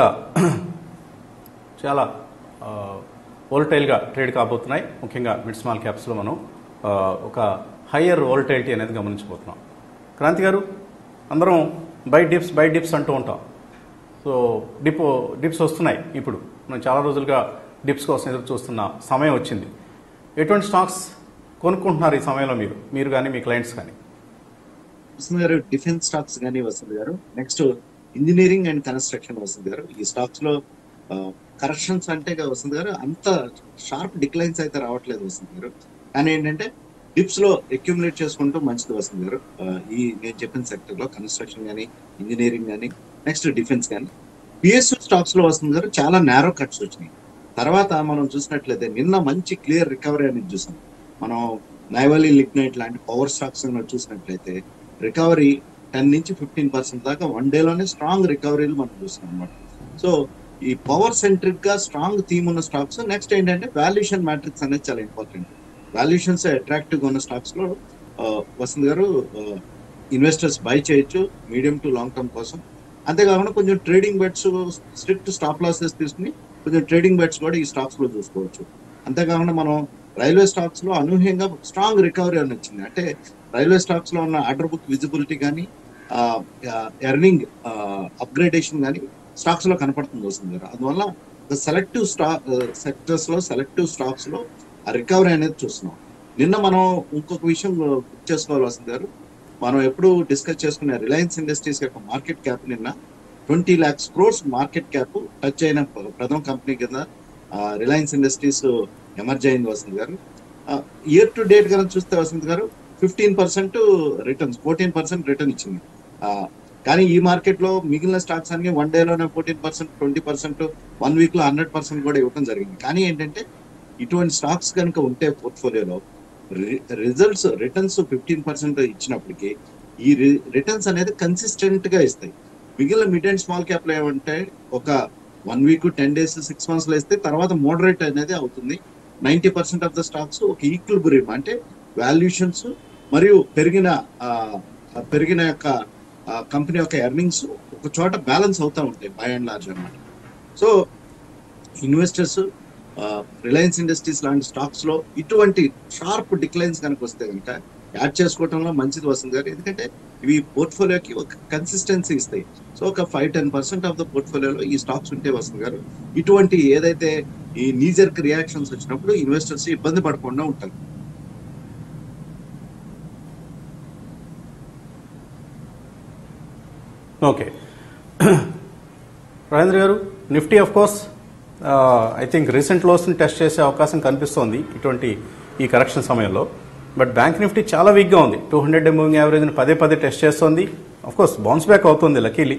చాలా వోల్టైల్గా ట్రేడ్ కాబోతున్నాయి ముఖ్యంగా మిడ్ స్మాల్ క్యాప్స్లో మనం ఆ, ఒక హయ్యర్ వోల్టైలిటీ అనేది గమనించబోతున్నాం క్రాంతి గారు అందరం బై డిప్స్ బై డిప్స్ అంటూ ఉంటాం సో డిప్ డిప్స్ వస్తున్నాయి ఇప్పుడు మనం చాలా రోజులుగా డిప్స్ కోసం ఎదురు చూస్తున్న సమయం వచ్చింది ఎటువంటి స్టాక్స్ కొనుక్కుంటున్నారు ఈ సమయంలో మీరు మీరు కానీ మీ క్లయింట్స్ కానీ వసంత్ గారు డిఫెన్స్ స్టాక్స్ కానీ Vasant garu next engineering and construction Vasant garu ఈ స్టాక్స్ లో కరెక్షన్స్ అంటే ఇక వసంత్ గారు అంత షార్ప్ డిక్లైన్స్ అయితే రావట్లేదు వసంత్ గారు కానీ ఏంటంటే డిప్స్ లో అక్యుములేట్ చేసుకుంటూ మంచిది వసంత్ గారు ఆ, ఈ నేను చెప్పిన సెక్టర్ లో కన్స్ట్రక్షన్ కానీ ఇంజనీరింగ్ కానీ నెక్స్ట్ డిఫెన్స్ కానీ పిఎస్యూ స్టాక్స్ లో వసంత్ గారు చాలా నేరో కట్స్ వచ్చినాయి తర్వాత మనం చూసినట్లయితే నిన్న మంచి క్లియర్ రికవరీ అనేది చూసాం మనం నైవలీ లిగ్నైట్ లాంటి పవర్ స్టాక్స్ చూసినట్లయితే రికవరీ టెన్ నుంచి ఫిఫ్టీన్ పర్సెంట్ దాకా వన్ డేలోనే స్ట్రాంగ్ రికవరీలు మనం చూస్తున్నాం అనమాట సో ఈ పవర్ సెంట్రిక్ గా స్ట్రాంగ్ థీమ్ ఉన్న స్టాక్స్ నెక్స్ట్ ఏంటంటే వాల్యుయేషన్ మ్యాట్రిక్స్ అనేది చాలా ఇంపార్టెంట్ వాల్యుయేషన్స్ అట్రాక్టివ్ గా ఉన్న స్టాక్స్ లో ఆ, వసంత్ గారు ఇన్వెస్టర్స్ బై చేయొచ్చు మీడియం టు లాంగ్ టర్మ్ కోసం అంతేకాకుండా కొంచెం trading bets strict stop losses తీసుకుని కొంచెం ట్రేడింగ్ బెట్స్ కూడా ఈ స్టాక్స్ లో చూసుకోవచ్చు అంతేకాకుండా మనం రైల్వే స్టాక్స్ లో అనూహ్యంగా స్ట్రాంగ్ రికవరీ అని వచ్చింది అంటే రైల్వే స్టాక్స్ లో ఉన్న ఆర్డర్ బుక్ విజిబిలిటీ కానీ ఎర్నింగ్ అప్గ్రేడేషన్ కానీ స్టాక్స్ లో కనపడుతుంది వస్తుంది కదా అందువల్ల సెలెక్టివ్ స్టాక్ సెక్టర్స్ లో సెలెక్టివ్ స్టాక్స్ లో ఆ రికవరీ అనేది చూస్తున్నాం నిన్న మనం ఇంకొక విషయం గుర్తు చేసుకోవాలి వస్తుంది గారు మనం ఎప్పుడు డిస్కస్ చేసుకునే రిలయన్స్ ఇండస్ట్రీస్ యొక్క మార్కెట్ క్యాప్ నిన్న twenty lakhs crores market cap touch అయిన ప్రథమ కంపెనీ కింద రిలయన్స్ ఇండస్ట్రీస్ ఎమర్జ్ అయింది వసంత్ గారు ఇయర్ టు డేట్ కనుక చూస్తే వసంత్ గారు fifteen percent returns fourteen percent return ఇచ్చింది ఆ, కానీ ఈ మార్కెట్ లో మిగిలిన స్టాక్స్ అన్ని వన్ డేలోనే fourteen percent twenty percent one week లో హండ్రెడ్ పర్సెంట్ కూడా ఇవ్వడం జరిగింది కానీ ఏంటంటే ఇటువంటి స్టాక్స్ కనుక ఉంటే పోర్ట్ఫోలియోలో రిజల్ట్స్ రిటర్న్స్ ఫిఫ్టీన్ పర్సెంట్ ఇచ్చినప్పటికీ ఈ రిటర్న్స్ అనేది కన్సిస్టెంట్ గా ఇస్తాయి మిగిలిన మిడ్ అండ్ స్మాల్ క్యాప్ లో ఏమంటే ఒక one week ten days six months లో ఇస్తే తర్వాత మోడరేట్ అనేది అవుతుంది ninety percent of the stocks ఒక ఈక్విలిబ్రియం అంటే వాల్యూషన్స్ మరియు పెరిగిన ఆ, ఆ పెరిగిన యొక్క కంపెనీ యొక్క ఎర్నింగ్స్ ఒక చోట బ్యాలెన్స్ అవుతూ ఉంటాయి బై అండ్ లార్జ్ అన్నమాట సో ఇన్వెస్టర్స్ రిలయన్స్ ఇండస్ట్రీస్ లాంటి స్టాక్స్ లో ఇటువంటి షార్ప్ డిక్లైన్స్ కనుక వస్తే కనుక యాడ్ చేసుకోవడంలో మంచిది వస్తుంది గారు ఎందుకంటే ఇవి పోర్ట్ఫోలియోకి ఒక కన్సిస్టెన్సీ ఇస్తాయి సో ఒక five ten percent of the పోర్ట్ఫోలియోలో ఈ స్టాక్స్ ఉంటే వస్తుంది గారు ఇటువంటి ఏదైతే ఈ నీజర్క్ రియాక్షన్స్ వచ్చినప్పుడు ఇన్వెస్టర్స్ ఇబ్బంది పడకుండా ఉంటారు ఓకే రాజేంద్ర గారు Nifty of course I think recent లోస్ని టెస్ట్ చేసే అవకాశం కనిపిస్తోంది ఇటువంటి ఈ కరెక్షన్ సమయంలో బట్ బ్యాంక్ నిఫ్టీ చాలా వీక్గా ఉంది టూ హండ్రెడ్ మూవింగ్ యావరేజ్ని పదే పదే టెస్ట్ చేస్తోంది ఆఫ్ కోర్స్ బౌన్స్ బ్యాక్ అవుతుంది లక్కీలీ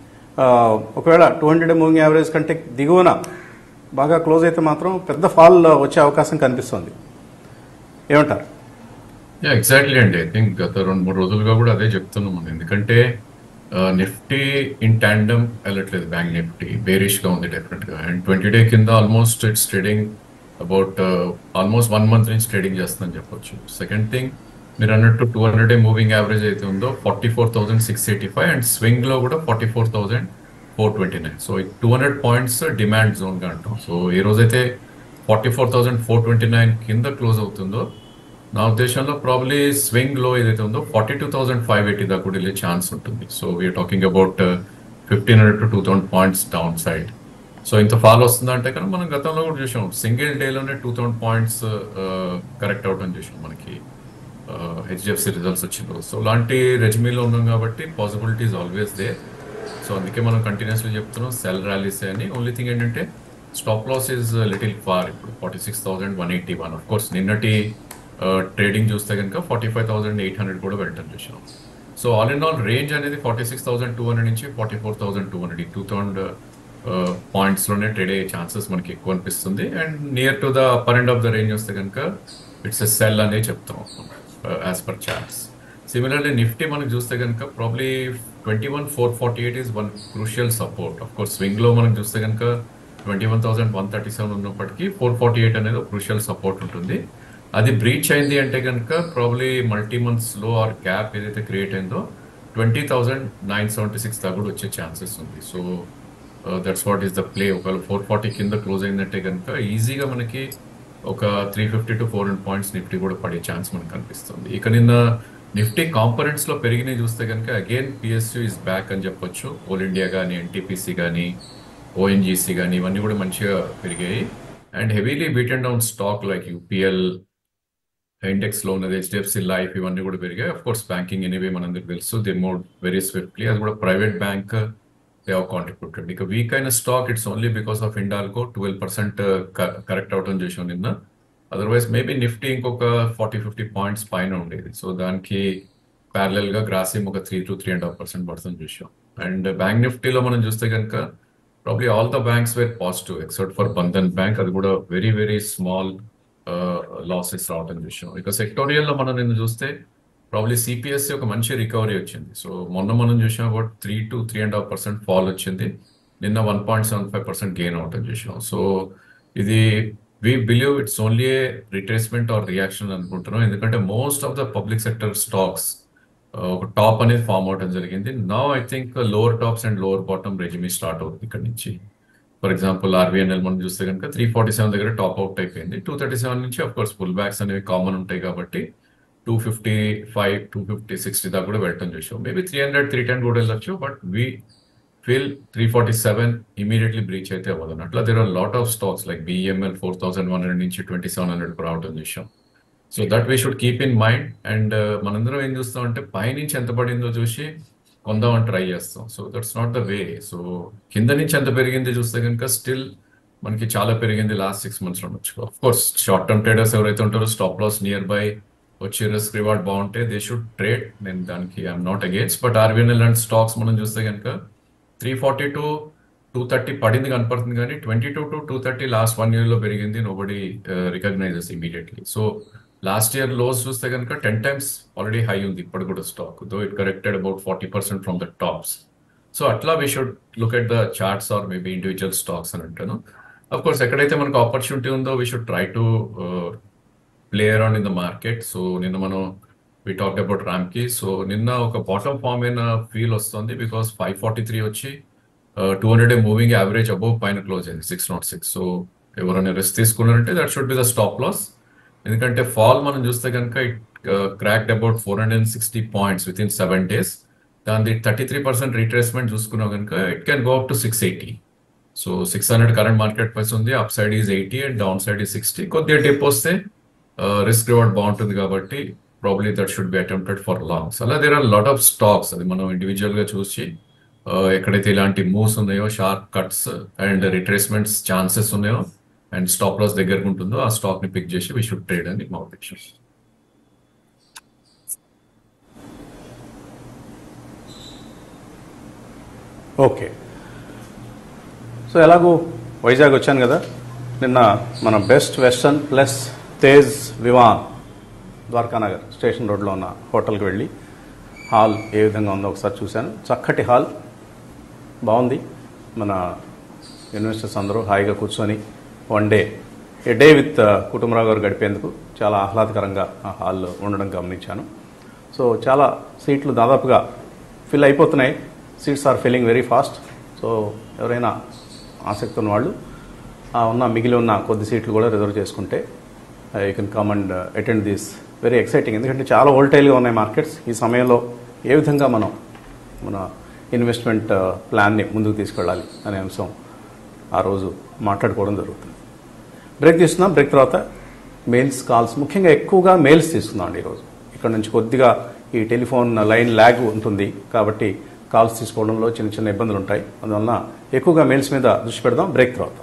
ఒకవేళ టూ హండ్రెడ్ మూవింగ్ యావరేజ్ కంటే దిగువన బాగా క్లోజ్ అయితే మాత్రం పెద్ద ఫాల్ వచ్చే అవకాశం కనిపిస్తోంది ఏమంటారు యా ఎగ్జాక్ట్లీ అండి ఐ థింక్ గత రెండు మూడు రోజులుగా కూడా అదే చెప్తున్నాం మనం ఎందుకంటే నిఫ్టీ ఇన్ ట్యాండమ్ వెళ్ళట్లేదు బ్యాంక్ నిఫ్టీ బేరిష్ గా ఉంది డెఫినెట్ గా అండ్ ట్వంటీ డే కింద almost it's trading about almost one month నుంచి ట్రేడింగ్ చేస్తుందని చెప్పొచ్చు సెకండ్ థింగ్ మీరు అన్నట్టు two hundred day moving average అయితే ఉందో forty four thousand six eighty five and swing లో కూడా forty four thousand four twenty nine so two hundred points demand zone గా అంటాం సో ఏ రోజైతే forty four thousand four twenty nine కింద close అవుతుందో నా ఉద్దేశంలో ప్రాబ్లీ స్వింగ్ లో ఏదైతే ఉందో forty two thousand five eighty దాకా కూడా వెళ్ళే ఛాన్స్ ఉంటుంది so we're talking about fifteen hundred to two thousand points down side so ఇంత ఫాల్ వస్తుందంటే కనుక మనం గతంలో కూడా చూసాం సింగిల్ డేలోనే టూ థౌసండ్ పాయింట్స్ కరెక్ట్ అవడం చూసాం మనకి హెచ్డిఎఫ్సి రిజల్ట్స్ వచ్చిన సో లాంటి రెజ్మీలో ఉన్నాం కాబట్టి పాసిబిలిటీస్ ఆల్వేస్ దే సో అందుకే మనం కంటిన్యూస్లీ చెప్తున్నాం సెల్ ర్యాలీస్ అని ఓన్లీ థింగ్ ఏంటంటే stop loss is little far ఇప్పుడు forty six thousand one eighty one of course నిన్నటి ట్రేడింగ్ చూస్తే కనుక forty five thousand eight hundred కూడా వెళ్ళటం చూసాం so all in all range అనేది forty six thousand two hundred నుంచి forty four thousand two hundred ఈ టూ థౌసండ్ పాయింట్స్లోనే ట్రేడ్ అయ్యే ఛాన్సెస్ మనకి ఎక్కువ అనిపిస్తుంది and near to the upper end of the range వస్తే కనుక ఇట్స్ ఎ సెల్ అనే చెప్తాం as per charts similarly Nifty మనకు చూస్తే కనుక probably twenty one four forty eight is one crucial support of course swing లో మనం చూస్తే కనుక twenty one thousand one thirty seven ఉన్నప్పటికీ ఫోర్ ఫార్టీ ఎయిట్ అనేది ఒక క్రూషియల్ సపోర్ట్ ఉంటుంది అది బ్రీచ్ అయింది అంటే కనుక ప్రాబ్లీ మల్టీ మంత్స్ లో ఆర్ గ్యాప్ ఏదైతే క్రియేట్ అయిందో twenty thousand nine seventy six దాకా కూడా వచ్చే ఛాన్సెస్ ఉంది so that's what is the play ఒకవేళ ఫోర్ ఫార్టీ కింద క్లోజ్ అయిందంటే కనుక ఈజీగా మనకి ఒక three fifty to four hundred points Nifty కూడా పడే ఛాన్స్ మనకు కనిపిస్తుంది ఇక నిన్న నిఫ్టీ కాంపనెంట్స్ లో పెరిగినాయి చూస్తే కనుక అగైన్ పిఎస్యూ ఇస్ బ్యాక్ అని చెప్పొచ్చు ఓల్ ఇండియా కానీ ఎన్టీపీసీ కానీ ఓఎన్జీసీ కానీ ఇవన్నీ కూడా మంచిగా పెరిగాయి and heavily beaten down stock like UPL index లో ఉన్నది హెచ్డిఎఫ్సి లైఫ్ ఇవన్నీ కూడా పెరిగాయి అఫ్ కోర్స్ బ్యాంకింగ్ ఎనీవే మనందరికి తెలుసు దే మోడ్ వెరీ స్విఫ్ట్లీ అది కూడా private bank they have contributed ఇక వీక్ అయిన stock it's only because of Hindalco twelve percent correct అవటం చేసాం నిన్న అదర్వైజ్ మేబీ నిఫ్టీ ఇంకొక ఫార్టీ ఫిఫ్టీ పాయింట్స్ పైన ఉండేది సో దానికి ప్యారలల్ గా గ్రాసిమ్ ఒక three to three and half percent పడుతుంది చూసాం అండ్ బ్యాంక్ నిఫ్టీలో మనం చూస్తే కనుక probably all the banks were positive except for Bandhan bank అది కూడా వెరీ వెరీ స్మాల్ లాసెస్ రావడం చూసాం ఇక సెక్టోరియల్ లో మనం నిన్న చూస్తే ప్రాబ్లీ సిపిఎస్సి ఒక మంచి రికవరీ వచ్చింది సో మొన్న మనం చూసాం about three to three and half percent fall వచ్చింది నిన్న one point seven five percent gain అవటం చూసాం సో ఇది we believe it's only a retracement or reaction అనుకుంటున్నాం ఎందుకంటే most of the public sector stocks ఒక టాప్ అనేది ఫామ్ అవడం జరిగింది నా I think lower tops and lower bottom regime start అవుతుంది ఇక్కడ నుంచి ఫర్ ఎగ్జాంపుల్ ఆర్బీఎన్ఎల్ మనం చూస్తే కనుక త్రీ ఫార్టీ సెవెన్ దగ్గర టాప్ అవుట్ అయిపోయింది టూ థర్టీ సెవెన్ నుంచి అఫ్ కోర్స్ ఫుల్ బ్యాక్స్ అనేవి కామన్ ఉంటాయి కాబట్టి two fifty five two fifty sixty దాకా కూడా వెళ్ళటం చూసాం maybe three hundred three ten కూడా వెళ్ళొచ్చు but we feel three forty seven immediately breach అయితే అవ్వదు అట్లా there are lot of stocks like BML four thousand one hundred నుంచి ట్వంటీ సెవెన్ హండ్రెడ్ రావడం చూసాం so that we should keep in mind and మనందరం ఏం చూస్తాం అంటే పైనుంచి ఎంత పడిందో చూసి కొందామని ట్రై చేస్తాం so that's not the way so కింద నుంచి ఎంత పెరిగింది చూస్తే కనుక స్టిల్ మనకి చాలా పెరిగింది లాస్ట్ సిక్స్ మంత్స్ లో నుంచి of course short term traders ఎవరైతే ఉంటారో స్టాప్ లాస్ నియర్ బై వచ్చి రిస్క్ రివార్డ్ బాగుంటే దే షుడ్ ట్రేడ్ నేను దానికి I'm not against but RBNL and stocks మనం చూస్తే కనుక three forty to two thirty పడింది కనపడుతుంది కానీ twenty two to two thirty last one year లో పెరిగింది nobody recognizes immediately so last year లోస్ చూస్తే కనుక టెన్ టైమ్స్ ఆల్రెడీ హై ఉంది ఇప్పుడు కూడా stock though it corrected about forty percent from the tops so అట్లా we should look at the charts or maybe individual stocks అని అంటాను of course ఎక్కడైతే మనకు ఆపర్చునిటీ ఉందో we should try to play around in the market so నిన్న మనం we talk about ర్యామ్కి so నిన్న ఒక బాటమ్ ఫామ్ అయిన ఫీల్ వస్తుంది బికాస్ ఫైవ్ ఫార్టీ త్రీ వచ్చి two hundred moving average above పైన క్లోజ్ అయింది సిక్స్ నాట్ సిక్స్ సో ఎవరైనా రిస్క్ తీసుకున్నారంటే that should be the stop loss ఎందుకంటే ఫాల్ మనం చూస్తే కనుక it cracked about four hundred and sixty points within seven days దాని థర్టీ త్రీ పర్సెంట్ రీట్రేస్మెంట్ చూసుకున్నాం కనుక it can go up to six eighty so six hundred current market price ఉంది up side is eighty and down side is sixty కొద్దిగా dip వస్తే risk reward బాగుంటుంది కాబట్టి probably that should be attempted for longs అలా there are lot of stocks అది మనం individual గా చూసి ఎక్కడైతే ఇలాంటి మూవ్స్ ఉన్నాయో sharp cuts and retracements chances ఉన్నాయో అండ్ స్టాప్ లాస్ దగ్గరకు ఉంటుందో ఆ స్టాక్ ని పిక్ చేసి వి షుడ్ ట్రేడ్ అని మా ఉద్దేశం ఓకే సో ఎలాగో వైజాగ్ వచ్చాను కదా నిన్న మన Best Western plus Tej Vivaan Dwarakanagar station రోడ్లో ఉన్న హోటల్కి వెళ్ళి హాల్ ఏ విధంగా ఉందో ఒకసారి చూశాను చక్కటి హాల్ బాగుంది మన ఇన్వెస్టర్స్ అందరూ హాయిగా కూర్చొని one day a day with Kutumbarao గారు గడిపేందుకు చాలా ఆహ్లాదకరంగా ఆ హాల్లో ఉండడం గమనించాను సో చాలా సీట్లు దాదాపుగా ఫిల్ అయిపోతున్నాయి seats are filling very fast so ఎవరైనా ఆసక్తి ఉన్న వాళ్ళు ఆ ఉన్న మిగిలి ఉన్న కొద్ది సీట్లు కూడా రిజర్వ్ చేసుకుంటే you can come and attend this very exciting ఎందుకంటే చాలా వోల్టైల్గా ఉన్నాయి మార్కెట్స్ ఈ సమయంలో ఏ విధంగా మనం మన ఇన్వెస్ట్మెంట్ ప్లాన్ని ముందుకు తీసుకెళ్ళాలి అనే అంశం ఆ రోజు మాట్లాడుకోవడం జరుగుతుంది బ్రేక్ తీసుకుందాం బ్రేక్ తర్వాత మెయిల్స్ కాల్స్ ముఖ్యంగా ఎక్కువగా మెయిల్స్ తీసుకుందాం అండి ఈరోజు ఇక్కడ నుంచి కొద్దిగా ఈ టెలిఫోన్ లైన్ ల్యాగ్ ఉంటుంది కాబట్టి కాల్స్ తీసుకోవడంలో చిన్న చిన్న ఇబ్బందులు ఉంటాయి అందువలన ఎక్కువగా మెయిల్స్ మీద దృష్టి పెడదాం బ్రేక్ తర్వాత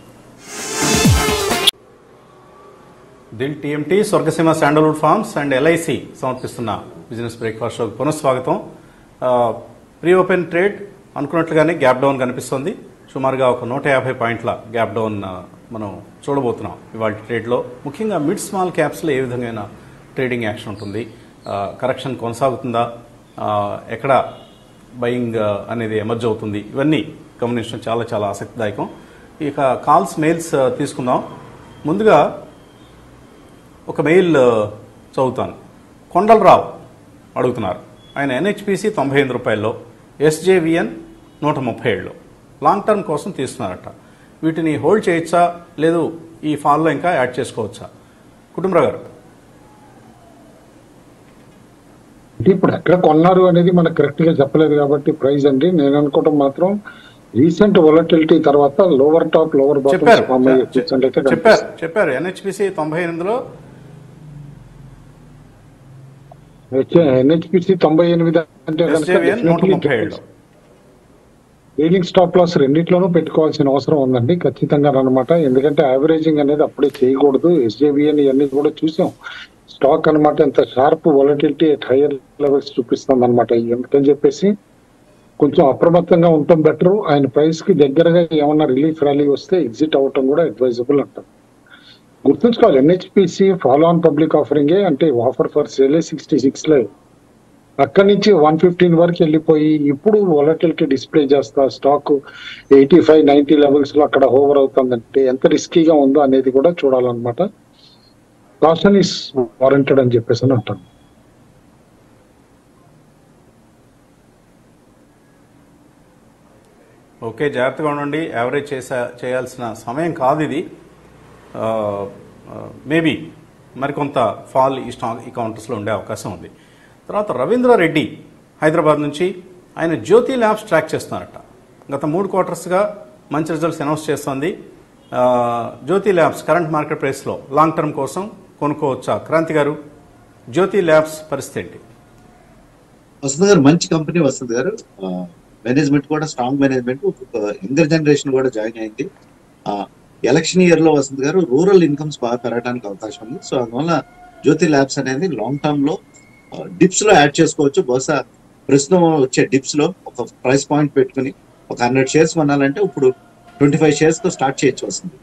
Dil TMT Swargaseema sandalwood farms and LIC సమర్పిస్తున్న బిజినెస్ బ్రేక్ఫాస్ట్ షోకి పునఃస్వాగతం ప్రీ ఓపెన్ ట్రేడ్ అనుకున్నట్లుగానే గ్యాప్ డౌన్ కనిపిస్తుంది సుమారుగా ఒక నూట యాభై పాయింట్ల గ్యాప్ డౌన్ ఆ, మనం చూడబోతున్నాం ఇవాళ ట్రేడ్లో ముఖ్యంగా మిడ్ స్మాల్ క్యాప్స్లో ఏ విధమైన ట్రేడింగ్ యాక్షన్ ఉంటుంది ఆ, కరెక్షన్ కొనసాగుతుందా ఆ, ఎక్కడ బయింగ్ అనేది ఎమర్జ్ అవుతుంది ఇవన్నీ గమనించడం చాలా చాలా ఆసక్తిదాయకం ఇక కాల్స్ మెయిల్స్ ఆ, తీసుకుందాం ముందుగా ఒక మెయిల్ ఆ, చదువుతాను కొండలరావు అడుగుతున్నారు ఆయన ఎన్హెచ్పిసి తొంభై ఎనిమిది రూపాయల్లో ఎస్జేవిఎన్ నూట ముప్పై ఏళ్ళు లాంగ్ టర్మ్ కోసం తీస్తున్నారట వీటిని హోల్డ్ చేయొచ్చా లేదు ఈ ఫాల్లో ఇంకా యాడ్ చేసుకోవచ్చా కుటుంబరావు గారు అంటే ఇప్పుడు ఎక్కడ కొన్నారు అనేది మనకు కరెక్ట్ గా చెప్పలేదు కాబట్టి ప్రైస్ అండి నేను అనుకోవడం మాత్రం రీసెంట్ వొలటిలిటీ తర్వాత లోవర్ టాప్ లోవర్ చెప్పారు బాటమ్ చె- చెప్పారు చెప్పారు ఎన్హెచ్పిసి తొంభై ఎనిమిదిలో ఎన్హెచ్పిసి తొంభై ఎనిమిది అంటే ఎస్జేవిఎన్ నూట ముప్పై ఏడులో రీడింగ్ స్టాప్ లాస్ రెండిట్లోనూ పెట్టుకోవాల్సిన అవసరం ఉందండి ఖచ్చితంగా అనమాట ఎందుకంటే యావరేజింగ్ అనేది అప్పుడే చేయకూడదు ఎస్జేబిఎన్ ఇవన్నీ కూడా చూసాం స్టాక్ అన్నమాట ఎంత sharp volatility at higher levels చూపిస్తుంది అనమాట ఎందుకని చెప్పేసి కొంచెం అప్రమత్తంగా ఉండటం బెటర్ ఆయన ప్రైస్ కి దగ్గరగా ఏమన్నా రిలీఫ్ ర్యాలీ వస్తే ఎగ్జిట్ అవ్వటం కూడా అడ్వైజబుల్ అంటారు గుర్తుంచుకోవాలి ఎన్హెచ్పిసి ఫాలో ఆన్ పబ్లిక్ ఆఫరింగే అంటే ఆఫర్ ఫర్ సేలే సిక్స్టీ సిక్స్ లో అక్కడి నుంచి వన్ ఫిఫ్టీన్ వరకు వెళ్ళిపోయి ఇప్పుడు వొలటిలిటీ డిస్ప్లే చేస్తా stock eighty five ninety levels లో అక్కడ ఓవర్ అవుతుందంటే ఎంత రిస్కీగా ఉందో అనేది కూడా చూడాలన్నమాట కాషన్ ఇస్ వారంటెడ్ అని చెప్పేసి అని అంటాను ఓకే జాగ్రత్తగా ఉండండి యావరేజ్ చేసా చేయాల్సిన సమయం కాదు ఇది మేబీ మరికొంత ఫాల్ ఈ స్టాక్ ఈ కౌంటర్స్లో ఉండే అవకాశం ఉంది తర్వాత రవీంద్ర రెడ్డి హైదరాబాద్ నుంచి ఆయన జ్యోతి ల్యాబ్స్ ట్రాక్ చేస్తున్నారట గత మూడు క్వార్టర్స్గా మంచి రిజల్ట్స్ అనౌన్స్ చేస్తోంది ఆ, జ్యోతి ల్యాబ్స్ కరెంట్ మార్కెట్ ప్రైస్లో లాంగ్ టర్మ్ కోసం కొనుక్కోవచ్చా క్రాంతి గారు జ్యోతి ల్యాబ్స్ పరిస్థితి ఏంటి వసంత్ గారు మంచి కంపెనీ వసంత్ గారు మేనేజ్మెంట్ కూడా స్ట్రాంగ్ మేనేజ్మెంట్ యంగర్ జనరేషన్ కూడా జాయిన్ అయింది ఎలక్షన్ ఇయర్ లో వసంత్ గారు రూరల్ ఇన్కమ్స్ బాగా పెరగడానికి అవకాశం ఉంది సో అందువల్ల జ్యోతి ల్యాబ్స్ అనేది లాంగ్ టర్మ్ లో డిప్స్ లో యాడ్ చేసుకోవచ్చు బహుశా ప్రస్తుతం వచ్చే డిప్స్ లో ఒక ప్రైస్ పాయింట్ పెట్టుకుని ఒక హండ్రెడ్ షేర్స్ కొనాలంటే ఇప్పుడు ట్వంటీ ఫైవ్ షేర్స్ తో స్టార్ట్ చేయొచ్చు వస్తుంది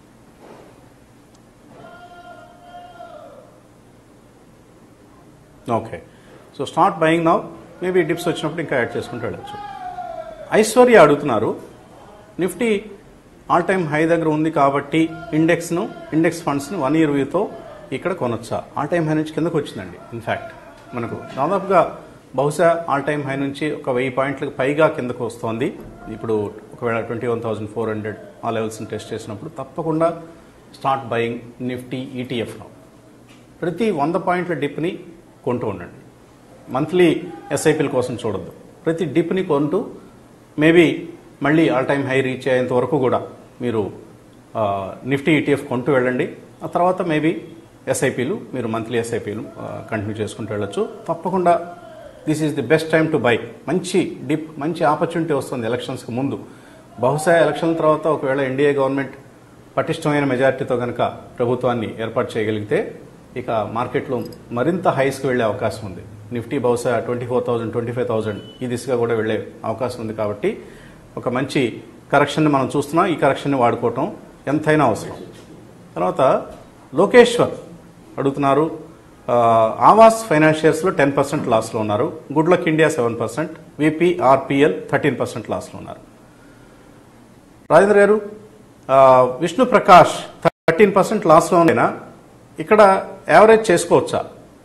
okay so start buying now maybe dips వచ్చినప్పుడు ఇంకా యాడ్ చేసుకుంటూ వెళ్ళచ్చు ఐశ్వర్య అడుగుతున్నారు నిఫ్టీ ఆల్ టైమ్ హై దగ్గర ఉంది కాబట్టి ఇండెక్స్ను ఇండెక్స్ ఫండ్స్ను వన్ ఇయర్ వ్యూతో ఇక్కడ కొనొచ్చా ఆల్ టైమ్ హై నుంచి కిందకు వచ్చిందండి ఇన్ఫ్యాక్ట్ మనకు దాదాపుగా బహుశా ఆల్ టైమ్ హై నుంచి ఒక వెయ్యి పాయింట్లకు పైగా కిందకు వస్తోంది ఇప్పుడు ఒకవేళ twenty one thousand four hundred ఆ లెవెల్స్ని టెస్ట్ చేసినప్పుడు తప్పకుండా స్టార్ట్ బయింగ్ నిఫ్టీ ఈటీఎఫ్లో ప్రతి వంద పాయింట్ల డిప్ని కొంటూ ఉండండి మంత్లీ ఎస్ఐపిల కోసం చూడొద్దు ప్రతి డిప్ని కొంటూ మేబీ మళ్ళీ ఆల్ టైమ్ హై రీచ్ అయ్యేంత వరకు కూడా మీరు ఆ, నిఫ్టీ ఈటీఎఫ్ కొంటూ వెళ్ళండి ఆ తర్వాత మేబీ ఎస్ఐపిలు మీరు మంత్లీ ఎస్ఐపిలు కంటిన్యూ చేసుకుంటూ వెళ్ళొచ్చు తప్పకుండా this is the best time to buy మంచి డిప్ మంచి ఆపర్చునిటీ వస్తుంది ఎలక్షన్స్కి ముందు బహుశా ఎలక్షన్ తర్వాత ఒకవేళ ఎన్డీఏ గవర్నమెంట్ పటిష్టమైన మెజారిటీతో కనుక ప్రభుత్వాన్ని ఏర్పాటు చేయగలిగితే ఇక మార్కెట్లో మరింత హైస్కి వెళ్ళే అవకాశం ఉంది నిఫ్టీ బహుశా twenty four thousand twenty five thousand ఈ దిశగా కూడా వెళ్ళే అవకాశం ఉంది కాబట్టి ఒక మంచి కరెక్షన్ని మనం చూస్తున్నాం ఈ కరెక్షన్ని వాడుకోవటం ఎంతైనా అవసరం తర్వాత లోకేశ్వర్ అడుగుతున్నారు ఆ, ఆవాస్ ఫైనాన్షియర్స్లో టెన్ పర్సెంట్ లాస్లో ఉన్నారు good luck India seven percent VPRPL thirteen percent లాస్లో ఉన్నారు రాజేంద్ర గారు ఆ, విష్ణు ప్రకాష్ థర్టీన్ పర్సెంట్ లాస్లో ఉన్నైనా ఇక్కడ యావరేజ్ చేసుకోవచ్చా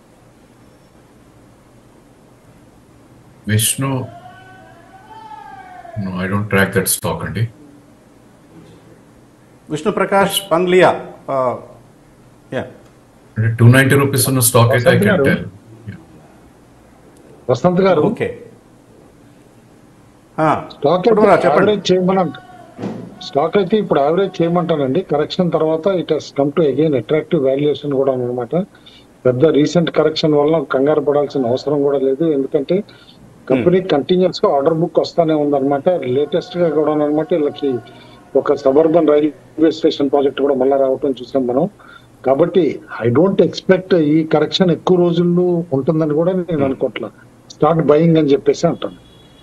Vishnu no I don't track that stock అండి విష్ణు ప్రకాష్ పంగ్లియా ఆ, యా అంటే టూ నైన్టీ రూపీస్ ఉన్న స్టాక్ అయితే ఐ కెన్ టెల్ వసంత్ గారు ఓకే ఆ, స్టాక్ ఇప్పుడు రా, చెప్పండి యావరేజ్ చేయమనంట స్టాక్ అయితే ఇప్పుడు యావరేజ్ చేయమంటానండి కరెక్షన్ తర్వాత it has come to again attractive valuation కూడా అనమాట పెద్ద రీసెంట్ కరెక్షన్ వల్ల కంగారు పడాల్సిన అవసరం కూడా లేదు ఎందుకంటే కంపెనీ కంటిన్యూస్ గా ఆర్డర్ బుక్ వస్తానే ఉందన్నమాట లేటెస్ట్ గా కూడా అనమాట వీళ్ళకి ఒక సబర్బన్ రైల్వే స్టేషన్ ప్రాజెక్ట్ కూడా మళ్ళీ రావటం చూసాం మనం కాబట్టి ఐ డోంట్ ఎక్స్పెక్ట్ ఈ కరెక్షన్ ఎక్కువ రోజుల్లో ఉంటుందని కూడా నేను అనుకోవట్లా స్టార్ట్ బయింగ్ అని చెప్పేసి అంటాను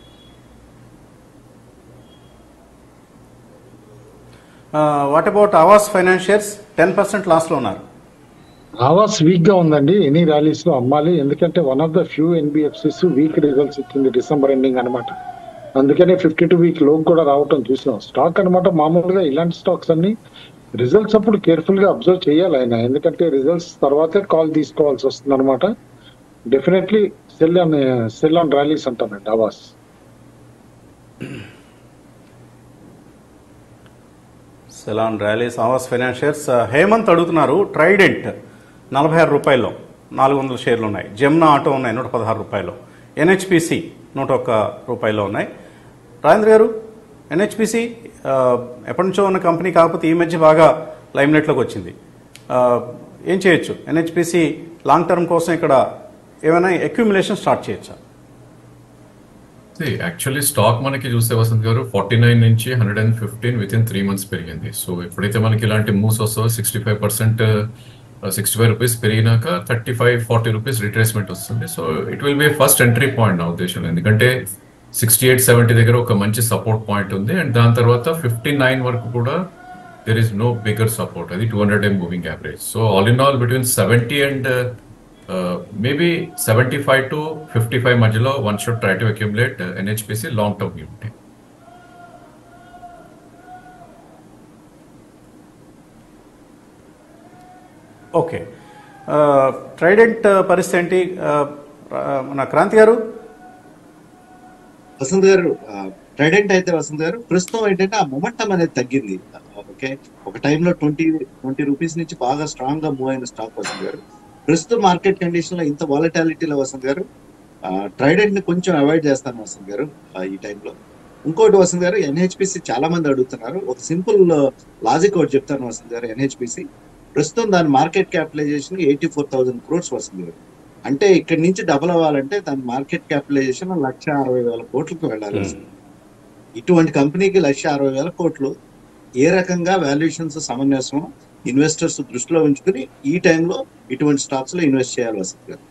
what about Aavas financiers ten percent లాస్లో ఉన్నారు ఆవాస్ వీక్ గా ఉందండి ఎనీ ర్యాలీస్ లో అమ్మాలి ఎందుకంటే one of the few NBFCs weak results ఇచ్చింది డిసెంబర్ ఎండింగ్ అనమాట అందుకనే ఫిఫ్టీ టూ వీక్ లో కూడా రావటం చూసాం స్టాక్ అన్నమాట మామూలుగా ఇలాంటి స్టాక్స్ అన్ని రిజల్ట్స్ అప్పుడు కేర్ఫుల్ గా అబ్జర్వ్ చేయాలి ఆయన ఎందుకంటే రిజల్ట్స్ తర్వాతే కాల్ తీసుకోవాల్సి వస్తుంది అనమాట definitely sell on sell on rallies అంటానండి Aavas sell on rallies Aavas financiers Hemant అడుగుతున్నారు ట్రైడెంట్ నలభై ఆరు రూపాయల్లో నాలుగు వందల షేర్లు ఉన్నాయి జమునా ఆటో ఉన్నాయి నూట పదహారు రూపాయలు ఎన్హెచ్పిసి నూట ఒక్క రూపాయలు ఉన్నాయి రాజేంద్ర గారు ఎన్హెచ్పిసి ఎప్పటి నుంచో ఉన్న కంపెనీ కాకపోతే ఈ మధ్య బాగా లైమ్లైట్లోకి వచ్చింది ఆ, ఏం చేయొచ్చు ఎన్హెచ్పిసి లాంగ్ టర్మ్ కోసం ఇక్కడ ఏమైనా అక్యుములేషన్ స్టార్ట్ చేయొచ్చా యాక్చువల్లీ స్టాక్ మనకి చూస్తే వసంత్ గారు ఫార్టీ నైన్ నుంచి hundred and fifteen within three months పెరిగింది సో ఎప్పుడైతే మనకి ఇలాంటి మూవ్స్ వస్తుందో sixty five percent sixty five rupees పెరిగినాక thirty five forty rupees retracement వస్తుంది so it will be first entry point నా ఉద్దేశంలో ఎందుకంటే సిక్స్టీ ఎయిట్ సెవెంటీ దగ్గర ఒక మంచి సపోర్ట్ పాయింట్ ఉంది అండ్ దాని తర్వాత ఫిఫ్టీ నైన్ వరకు కూడా there is no bigger support అది two hundred M moving average so all in all between seventy and maybe seventy five to fifty five మధ్యలో one should try to accumulate NHPC long term unity okay ఆ, Trident పరిస్థితి ఏంటి ఆ, ఆ, మన క్రాంతి గారు వసంత్ గారు ట్రైడెంట్ అయితే వసంత్ గారు ప్రస్తుతం ఏంటంటే ఆ మొమెంటం అనేది తగ్గింది ఓకే ఒక టైంలో ట్వంటీ ట్వంటీ రూపీస్ నుంచి బాగా స్ట్రాంగ్ గా మూవ్ అయిన స్టాక్ వసంత్ గారు ప్రస్తుతం మార్కెట్ కండిషన్ లో ఇంత వాలటాలిటీలో వసంత్ గారు ట్రైడెంట్ ని కొంచెం అవాయిడ్ చేస్తాను వసంత్ గారు ఆ, ఈ టైంలో ఇంకోటి వసంత్ గారు ఎన్హెచ్పిసి చాలా మంది అడుగుతున్నారు ఒక సింపుల్ లాజిక్ ఒకటి చెప్తాను వసంత్ గారు ఎన్హెచ్పిసి ప్రస్తుతం దాని market capitalization eighty four thousand crores Vasant గారు అంటే ఇక్కడి నుంచి డబుల్ అవ్వాలంటే దాని మార్కెట్ క్యాపిటలైజేషన్ లక్ష అరవై వేల కోట్లకు వెళ్ళాలి వసంత్ గారు. ఇటువంటి కంపెనీకి లక్ష అరవై వేల కోట్లు ఏ రకంగా వాల్యుయేషన్స్ సమన్వయం ఇన్వెస్టర్స్ దృష్టిలో ఉంచుకుని ఈ టైంలో ఇటువంటి స్టాక్స్ లో ఇన్వెస్ట్ చేయాలి వసంత్ గారు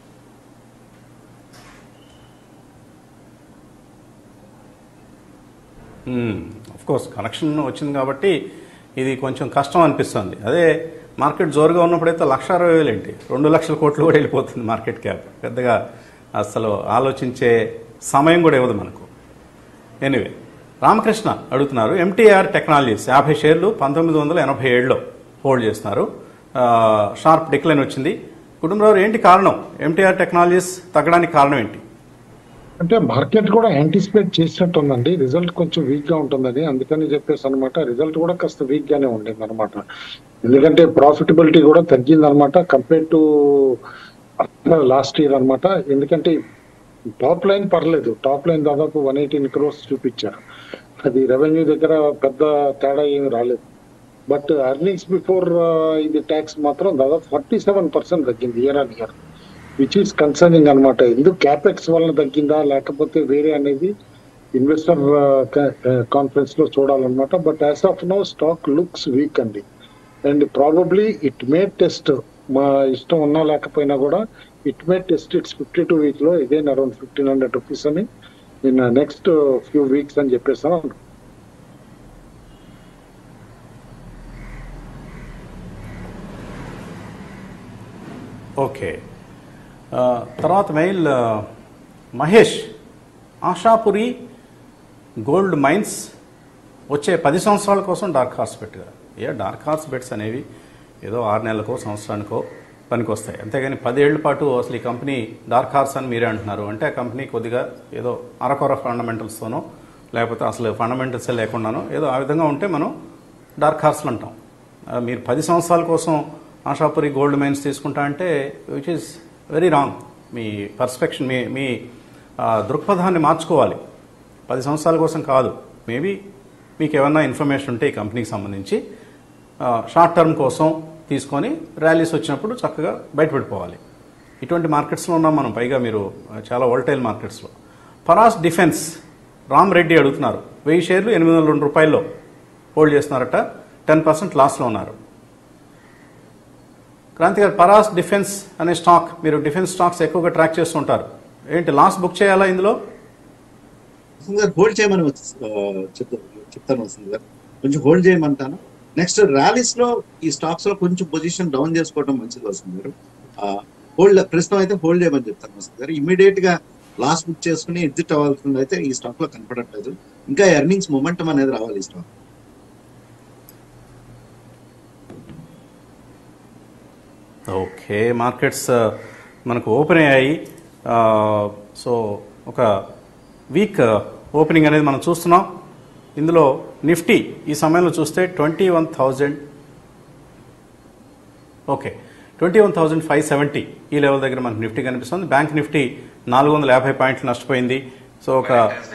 ఆఫ్ కోర్స్ కనెక్షన్ వచ్చింది కాబట్టి ఇది కొంచెం కష్టం అనిపిస్తుంది అదే మార్కెట్ జోరుగా ఉన్నప్పుడైతే లక్ష అరవై వేలు ఏంటి రెండు లక్షల కోట్లు కూడా వెళ్ళిపోతుంది మార్కెట్ క్యాప్ పెద్దగా అసలు ఆలోచించే సమయం కూడా ఇవ్వదు మనకు ఎనీవే రామకృష్ణ అడుగుతున్నారు ఎంటీఆర్ టెక్నాలజీస్ యాభై షేర్లు పంతొమ్మిది వందల ఎనభై ఏడులో హోల్డ్ చేస్తున్నారు ఆ, షార్ప్ డిక్లైన్ వచ్చింది కుటుంబరావు ఏంటి కారణం ఎంటీఆర్ టెక్నాలజీస్ తగ్గడానికి కారణం ఏంటి అంటే మార్కెట్ కూడా యాంటిసిపేట్ చేసినట్టు ఉందండి రిజల్ట్ కొంచెం వీక్ గా ఉంటుందని అందుకని చెప్పేసి అనమాట రిజల్ట్ కూడా కాస్త వీక్ గానే ఉండింది అనమాట ఎందుకంటే ప్రాఫిటబిలిటీ కూడా తగ్గింది అనమాట కంపేర్ టు లాస్ట్ ఇయర్ అన్నమాట ఎందుకంటే టాప్ లైన్ పర్లేదు టాప్ లైన్ దాదాపు వన్ ఎయిటీన్ క్రోర్స్ చూపించారు అది రెవెన్యూ దగ్గర పెద్ద తేడా ఏమి రాలేదు బట్ అర్నింగ్స్ బిఫోర్ ఇది ట్యాక్స్ మాత్రం దాదాపు ఫార్టీ సెవెన్ పర్సెంట్ తగ్గింది year on year which is concerning అనమాట ఎందుకు క్యాపెక్స్ వలన తగ్గిందా లేకపోతే వేరే అనేది ఇన్వెస్టర్ కాన్ఫరెన్స్ లో చూడాలన్నమాట but as of now stock looks weak అండి and probably it may test మా ఇష్టం ఉన్నా లేకపోయినా కూడా it may test it's fifty two week లో ఇదేన్ అరౌండ్ ఫిఫ్టీన్ హండ్రెడ్ రూపీస్ అని ఇన్ నెక్స్ట్ ఫ్యూ వీక్స్ అని చెప్పేస్తాను ఓకే ఆ, తర్వాత మెయిల్ ఆ, మహేష్ ఆషాపురి గోల్డ్ మైన్స్ వచ్చే పది సంవత్సరాల కోసం డార్క్ హార్స్ పెట్టుగా ఏ డార్క్ హార్స్ బెట్స్ అనేవి ఏదో ఆరు నెలలకో సంవత్సరానికో పనికి వస్తాయి అంతేగాని పదేళ్ల పాటు అసలు ఈ కంపెనీ డార్క్ హార్స్ అని మీరే అంటున్నారు అంటే ఆ కంపెనీ కొద్దిగా ఏదో అరకొర ఫండమెంటల్స్తోనో లేకపోతే అసలు ఫండమెంటల్సే లేకుండానో ఏదో ఆ విధంగా ఉంటే మనం డార్క్ హార్స్లు అంటాం ఆ, మీరు పది సంవత్సరాల కోసం ఆషాపురి గోల్డ్ మైన్స్ తీసుకుంటా అంటే విచ్ ఈస్ వెరీ రాంగ్ మీ పర్స్పెక్షన్ మీ మీ ఆ, దృక్పథాన్ని మార్చుకోవాలి పది సంవత్సరాల కోసం కాదు మేబీ మీకు ఏమన్నా ఇన్ఫర్మేషన్ ఉంటే ఈ కంపెనీకి సంబంధించి షార్ట్ టర్మ్ కోసం తీసుకొని ర్యాలీస్ వచ్చినప్పుడు చక్కగా బయటపడిపోవాలి ఇటువంటి మార్కెట్స్లో ఉన్నాం మనం పైగా మీరు ఆ, చాలా వోల్టైల్ మార్కెట్స్లో పరాస్ డిఫెన్స్ రామ్ రెడ్డి అడుగుతున్నారు వెయ్యి షేర్లు ఎనిమిది వందల రెండు రూపాయల్లో హోల్డ్ చేస్తున్నారట టెన్ పర్సెంట్ లాస్లో ఉన్నారు క్రాంతి గారు పరాస్ డిఫెన్స్ అనే స్టాక్ మీరు డిఫెన్స్ స్టాక్స్ ఎక్కువగా ట్రాక్ చేస్తుంటారు ఏంటి లాస్ బుక్ చేయాలా ఇందులో వసంత్ గారు హోల్డ్ చేయమని వచ్చి- ఆ, చెప్తా- చెప్తాను వసంత్ గారు కొంచెం హోల్డ్ చేయమంటాను నెక్స్ట్ ర్యాలీస్ లో ఈ స్టాక్స్ లో కొంచెం పొజిషన్ డౌన్ చేసుకోవడం మంచిది వసంత్ గారు హోల్డ్ ప్రస్తుతం అయితే హోల్డ్ చేయమని చెప్తాను వసంత్ గారు ఇమీడియట్ గా లాస్ బుక్ చేసుకుని ఎగ్జిట్ అవ్వాల్సింది అయితే ఈ స్టాక్ లో కనపడట్లేదు ఇంకా ఎర్నింగ్స్ మొమెంటం అనేది రావాలి ఈ స్టాక్ ఓకే మార్కెట్స్ ఆ, మనకు ఓపెన్ అయ్యాయి ఆ, సో ఒక వీక్ ఓపెనింగ్ అనేది మనం చూస్తున్నాం ఇందులో నిఫ్టీ ఈ సమయంలో చూస్తే twenty one thousand okay twenty one thousand five seventy ఈ లెవెల్ దగ్గర మనకు నిఫ్టీ కనిపిస్తుంది బ్యాంక్ నిఫ్టీ నాలుగు వందల యాభై పాయింట్లు నష్టపోయింది సో ఒక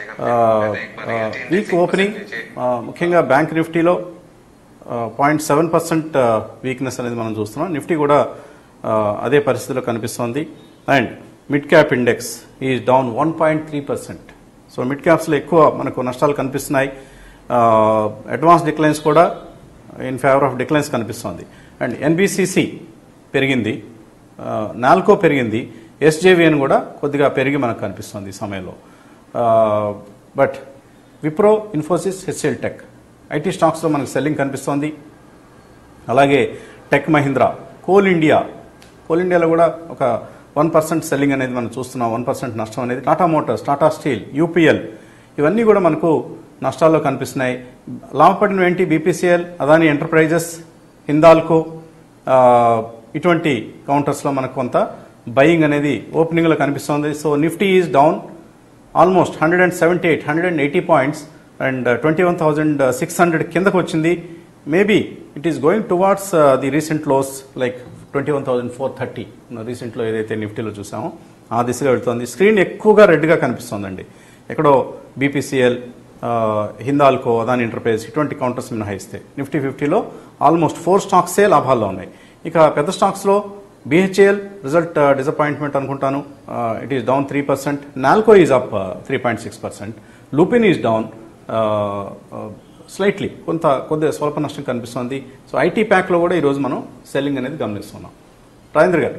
వీక్ ఓపెనింగ్ ముఖ్యంగా బ్యాంక్ నిఫ్టీలో పాయింట్ సెవెన్ పర్సెంట్ వీక్నెస్ అనేది మనం చూస్తున్నాం నిఫ్టీ కూడా ఆ, అదే పరిస్థితిలో కనిపిస్తోంది and mid cap index is down one point three percent so mid క్యాప్స్లో ఎక్కువ మనకు నష్టాలు కనిపిస్తున్నాయి అడ్వాన్స్ డిక్లైన్స్ కూడా ఇన్ ఫేవర్ ఆఫ్ డిక్లైన్స్ కనిపిస్తోంది అండ్ ఎన్బిసిసి పెరిగింది ఆ, నాల్కో పెరిగింది ఎస్జేవిఎన్ కూడా కొద్దిగా పెరిగి మనకు కనిపిస్తుంది ఈ సమయంలో but Wipro Infosys HCL tech IT స్టాక్స్లో మనకు సెల్లింగ్ కనిపిస్తోంది అలాగే tech Mahindra Coal India coal ఇండియాలో కూడా ఒక వన్ పర్సెంట్ సెల్లింగ్ అనేది మనం చూస్తున్నాం వన్ పర్సెంట్ నష్టం అనేది Tata motors Tata steel UPL ఇవన్నీ కూడా మనకు నష్టాల్లో కనిపిస్తున్నాయి లాభపడిన ఏంటి బీపీసీఎల్ అదాని ఎంటర్ప్రైజెస్ హిందాల్కో ఆ, ఇటువంటి కౌంటర్స్లో మనకు కొంత బయింగ్ అనేది ఓపెనింగ్లో కనిపిస్తోంది so Nifty is down almost hundred and seventy eight hundred and eighty points and twenty one thousand six hundred కిందకు వచ్చింది maybe it is going towards the recent lows like twenty one thousand four thirty రీసెంట్లో ఏదైతే నిఫ్టీలో చూసామో ఆ దిశగా వెళ్తోంది screen ఎక్కువగా రెడ్గా కనిపిస్తోందండి ఎక్కడో బీపీసీఎల్ హిందాల్కో అదాని ఎంటర్ప్రైజ్ ఇటువంటి కౌంటర్స్ మినహాయిస్తే నిఫ్టీ ఫిఫ్టీలో ఆల్మోస్ట్ ఫోర్ స్టాక్సే లాభాల్లో ఉన్నాయి ఇక పెద్ద స్టాక్స్లో బిహెచ్ఏఎల్ రిజల్ట్ డిసప్పాయింట్మెంట్ అనుకుంటాను it is down three percent Nalco is up three point six percent Lupin is down slightly కొంత కొద్దిగా స్వల్ప నష్టం కనిపిస్తుంది సో ఐటీ ప్యాక్లో కూడా ఈరోజు మనం సెల్లింగ్ అనేది గమనిస్తున్నాం రాజేంద్ర గారు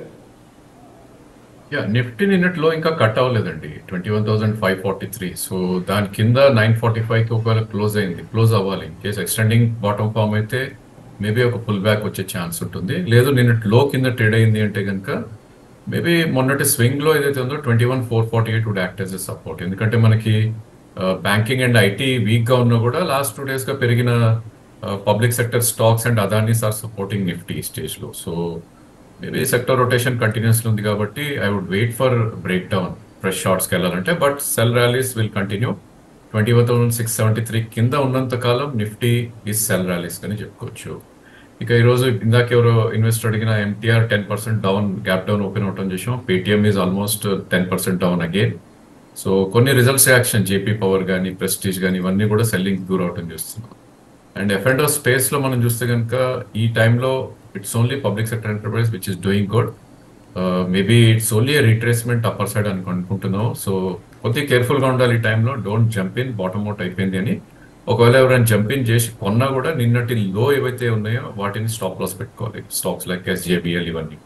యా నిఫ్టీ నిన్నట్లో ఇంకా కట్ అవ్వలేదండి twenty one thousand five forty three so దాని కింద నైన్ ఫార్టీ ఫైవ్ కి ఒకవేళ క్లోజ్ అయింది క్లోజ్ అవ్వాలి in case extending bottom form అయితే మేబీ ఒక పుల్ బ్యాక్ వచ్చే ఛాన్స్ ఉంటుంది లేదు నిన్నటి లో కింద ట్రేడ్ అయింది అంటే కనుక మేబీ మొన్నటి స్వింగ్ లో ఏదైతే ఉందో twenty one four forty eight would act as a support ఎందుకంటే మనకి బ్యాంకింగ్ అండ్ ఐటీ వీక్ గా ఉన్నా కూడా లాస్ట్ టూ డేస్ గా పెరిగిన public sector stocks and Adanis are supporting Nifty stage లో so maybe sector rotation continues ఉంది కాబట్టి I would wait for break down fresh షార్ట్స్కి వెళ్ళాలంటే but sell rallies will continue twenty one thousand six seventy three కింద ఉన్నంత కాలం నిఫ్టీ ఈజ్ సెల్ ర్యాలీస్ అని చెప్పుకోవచ్చు ఇక ఈరోజు ఇందాక ఎవరో ఇన్వెస్టర్ అడిగిన MTR ten percent down gap down open అవటం చేసాం Paytm is almost ten percent down again so కొన్ని రిజల్ట్స్ రియాక్షన్ జేపీ పవర్ కానీ ప్రెస్టీజ్ కానీ ఇవన్నీ కూడా సెల్లింగ్ దూర్ అవటం చేస్తున్నాం అండ్ ఎఫ్ అండ్ స్పేస్ లో మనం చూస్తే కనుక ఈ టైంలో it's only public sector enterprise which is doing good maybe it's only retracement upper side అని అనుకుంటున్నాం సో కొద్దిగా కేర్ఫుల్ గా ఉండాలి ఈ టైంలో don't jump in bottom out అయిపోయింది అని ఒకవేళ ఎవరైనా జంప్ ఇన్ చేసి కొన్నా కూడా నిన్నటి లో ఏవైతే ఉన్నాయో వాటిని స్టాప్ లాస్ పెట్టుకోవాలి స్టాక్స్ లైక్ ఎస్జేబిఎల్ ఇవన్నీ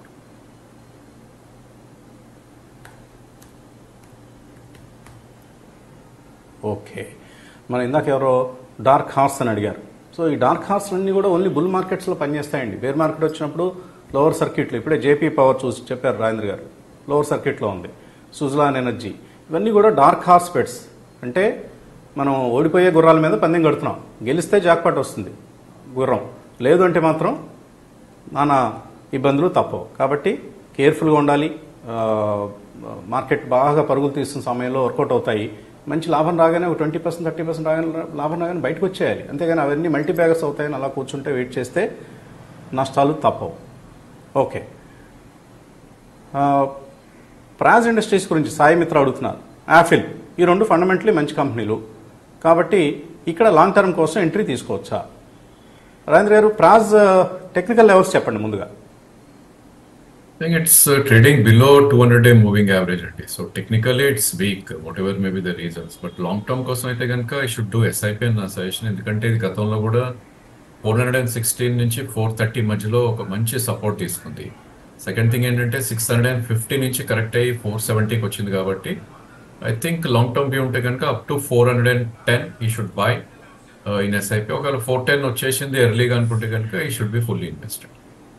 ఓకే మన ఇందాక ఎవరో డార్క్ హార్స్ అని అడిగారు సో ఈ డార్క్ హార్స్ అన్నీ కూడా ఓన్లీ బుల్ మార్కెట్స్లో పనిచేస్తాయండి బేర్ మార్కెట్ వచ్చినప్పుడు లోవర్ సర్క్యూట్లు ఇప్పుడే జేపీ పవర్ చూసి చెప్పారు రాజేంద్ర గారు లోవర్ సర్క్యూట్లో ఉంది సుజలాన్ ఎనర్జీ ఇవన్నీ కూడా డార్క్ హార్స్ బెట్స్ అంటే మనం ఓడిపోయే గుర్రాల మీద పందెం కడుతున్నాం గెలిస్తే జాక్పాట్ వస్తుంది గుర్రం లేదు అంటే మాత్రం నానా ఇబ్బందులు తప్పవు కాబట్టి కేర్ఫుల్గా ఉండాలి ఆ, మార్కెట్ బాగా పరుగులు తీస్తున్న సమయంలో వర్కౌట్ అవుతాయి మంచి లాభం రాగానే ఒక ట్వంటీ పర్సెంట్ థర్టీ పర్సెంట్ రాగానే లాభం రాగానే బయటకు వచ్చేయాలి అంతేగాని అవన్నీ మల్టీ బ్యాగర్స్ అవుతాయని అలా కూర్చుంటే వెయిట్ చేస్తే నష్టాలు తప్పవు ఓకే ఆ, ప్రాజ్ ఇండస్ట్రీస్ గురించి సాయి మిత్ర అడుగుతున్నారు యాఫిల్ ఈ రెండు ఫండమెంటలీ మంచి కంపెనీలు కాబట్టి ఇక్కడ లాంగ్ టర్మ్ కోసం ఎంట్రీ తీసుకోవచ్చా రాజేంద్ర గారు ప్రాజ్ టెక్నికల్ లెవెల్స్ చెప్పండి ముందుగా I think it's uh, trading below 200 day moving average అండి so technically it's weak whatever may be the reasons but long term కోసం అయితే కనుక ఐ షుడ్ డూ ఎస్ఐపి అని నా సజెషన్ ఎందుకంటే ఇది గతంలో కూడా ఫోర్ హండ్రెడ్ అండ్ సిక్స్టీన్ నుంచి ఫోర్ థర్టీ మధ్యలో ఒక మంచి సపోర్ట్ తీసుకుంది సెకండ్ థింగ్ ఏంటంటే సిక్స్ హండ్రెడ్ అండ్ ఫిఫ్టీ నుంచి కరెక్ట్ అయ్యి ఫోర్ సెవెంటీకి వచ్చింది కాబట్టి I think long term view ఉంటే కనుక up to four hundred and ten we should buy in SIP ఒకవేళ ఫోర్ టెన్ వచ్చేసింది ఎర్లీగా అనుకుంటే కనుక we should be fully invested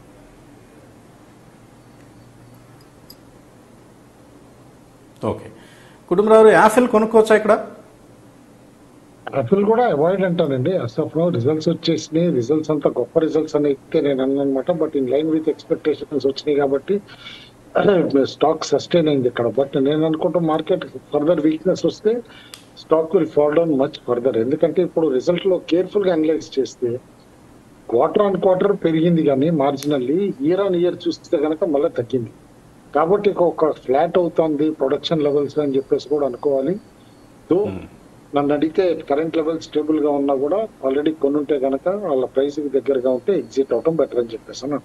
okay Kutumbarao Apple కొనుక్కోవచ్చా ఇక్కడ యాపిల్ కూడా అవాయిడ్ అంటానండి అసఫ్ లో రిజల్ట్స్ వచ్చేసినాయి రిజల్ట్స్ అంతా గొప్ప రిజల్ట్స్ అని అయితే నేను అన్నమాట but in line with expectations వచ్చినాయి కాబట్టి స్టాక్ సస్టైన్ అయింది ఇక్కడ బట్ నేను అనుకుంటా మార్కెట్ ఫర్దర్ వీక్నెస్ వస్తే stock will fall down much further ఎందుకంటే ఇప్పుడు రిజల్ట్ లో కేర్ఫుల్ గా అనలైజ్ చేస్తే క్వార్టర్ ఆన్ క్వార్టర్ పెరిగింది కానీ మార్జినల్లీ ఇయర్ ఆన్ ఇయర్ చూస్తే కనుక మళ్ళీ తగ్గింది కాబట్టి ఇక ఒక ఫ్లాట్ అవుతుంది ప్రొడక్షన్ లెవెల్స్ అని చెప్పేసి కూడా అనుకోవాలి సో నన్ను అడిగితే కరెంట్ లెవెల్ స్టేబుల్ గా ఉన్నా కూడా ఆల్రెడీ కొనుంటే కనుక వాళ్ళ ప్రైస్ కి దగ్గరగా ఉంటే ఎగ్జిట్ అవటం బెటర్ అని చెప్పేసి అన్నాను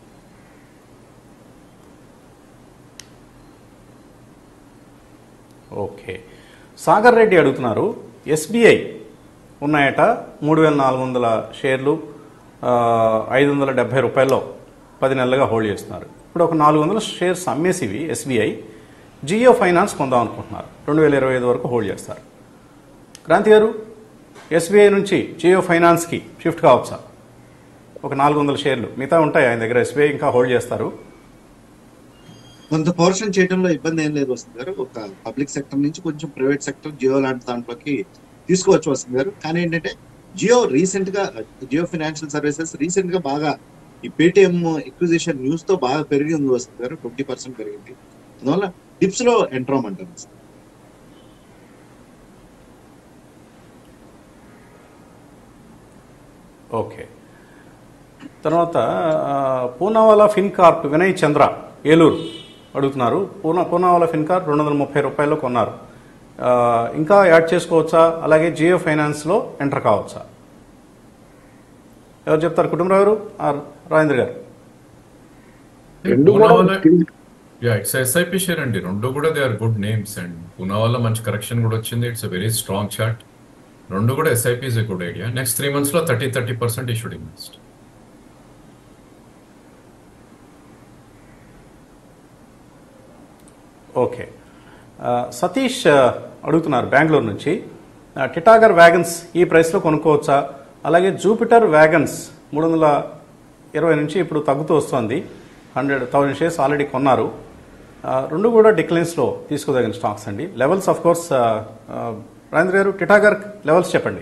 ఓకే సాగర్ రెడ్డి అడుగుతున్నారు ఎస్బీఐ ఉన్నాయట మూడు వేల నాలుగు వందల షేర్లు ఐదు వందల డెబ్బై రూపాయల్లో పది నెలలుగా హోల్డ్ చేస్తున్నారు ఇప్పుడు ఒక నాలుగు వందల షేర్స్ అమ్మేసివి ఎస్బీఐ జియో ఫైనాన్స్ కొందాం అనుకుంటున్నారు రెండు వేల ఇరవై ఐదు వరకు హోల్డ్ చేస్తారు క్రాంతి గారు ఎస్బీఐ నుంచి జియో ఫైనాన్స్కి షిఫ్ట్ కావచ్చా ఒక నాలుగు వందల షేర్లు మిగతా ఉంటాయి ఆయన దగ్గర ఎస్బీఐ ఇంకా హోల్డ్ చేస్తారు కొంత పోర్షన్ చేయడంలో ఇబ్బంది ఏం లేదు వస్తుంది గారు ఒక పబ్లిక్ సెక్టర్ నుంచి కొంచెం ప్రైవేట్ సెక్టర్ జియో లాంటి దాంట్లోకి తీసుకోవచ్చు వస్తుంది గారు కానీ ఏంటంటే జియో రీసెంట్ గా జియో ఫైనాన్షియల్ సర్వీసెస్ రీసెంట్ గా బాగా ఈ పేటిఎం ఎక్విజిషన్ న్యూస్ తో బాగా పెరిగింది వస్తుంది గారు ట్వంటీ పర్సెంట్ పెరిగింది అందువల్ల టిప్స్ లో ఎంటర్ అవ్వమంటారు ఓకే తర్వాత ఆ, పూనావాలా ఫిన్కార్ప్ వినయ్ చంద్ర ఏలూరు అడుగుతున్నారు పూనా పూనావాలా ఫిన్కార్ప్ రెండు వందల ముప్పై రూపాయల్లో కొన్నారు ఆ, ఇంకా యాడ్ చేసుకోవచ్చా అలాగే జియో ఫైనాన్స్లో ఎంటర్ కావచ్చా ఎవరు చెప్తారు కుటుంబరావు గారు ఆర్ రాజేంద్ర గారు రెండు కూడా పూనావాలా కింది- యా ఇట్స్ ఎస్ఐపి షేర్ అండి రెండు కూడా they are good names and Poona వల్ల మంచి కరెక్షన్ కూడా వచ్చింది ఇట్స్ వెరీ స్ట్రాంగ్ చార్ట్ రెండు కూడా SIP is a good idea next three months లో thirty thirty percent we should invest okay ఆ, సతీష్ ఆ, అడుగుతున్నారు బెంగళూరు నుంచి ఆ, టిటాగర్ వ్యాగన్స్ ఈ ప్రైస్లో కొనుక్కోవచ్చా అలాగే జూపిటర్ వ్యాగన్స్ మూడు వందల ఇరవై నుంచి ఇప్పుడు తగ్గుతూ వస్తుంది హండ్రెడ్ థౌజండ్ షేర్స్ ఆల్రెడీ కొన్నారు ఆ, రెండు కూడా డిక్లైన్స్లో తీసుకోదగిన స్టాక్స్ అండి లెవెల్స్ ఆఫ్ కోర్స్ రాజేంద్ర గారు టిటాగర్ లెవెల్స్ చెప్పండి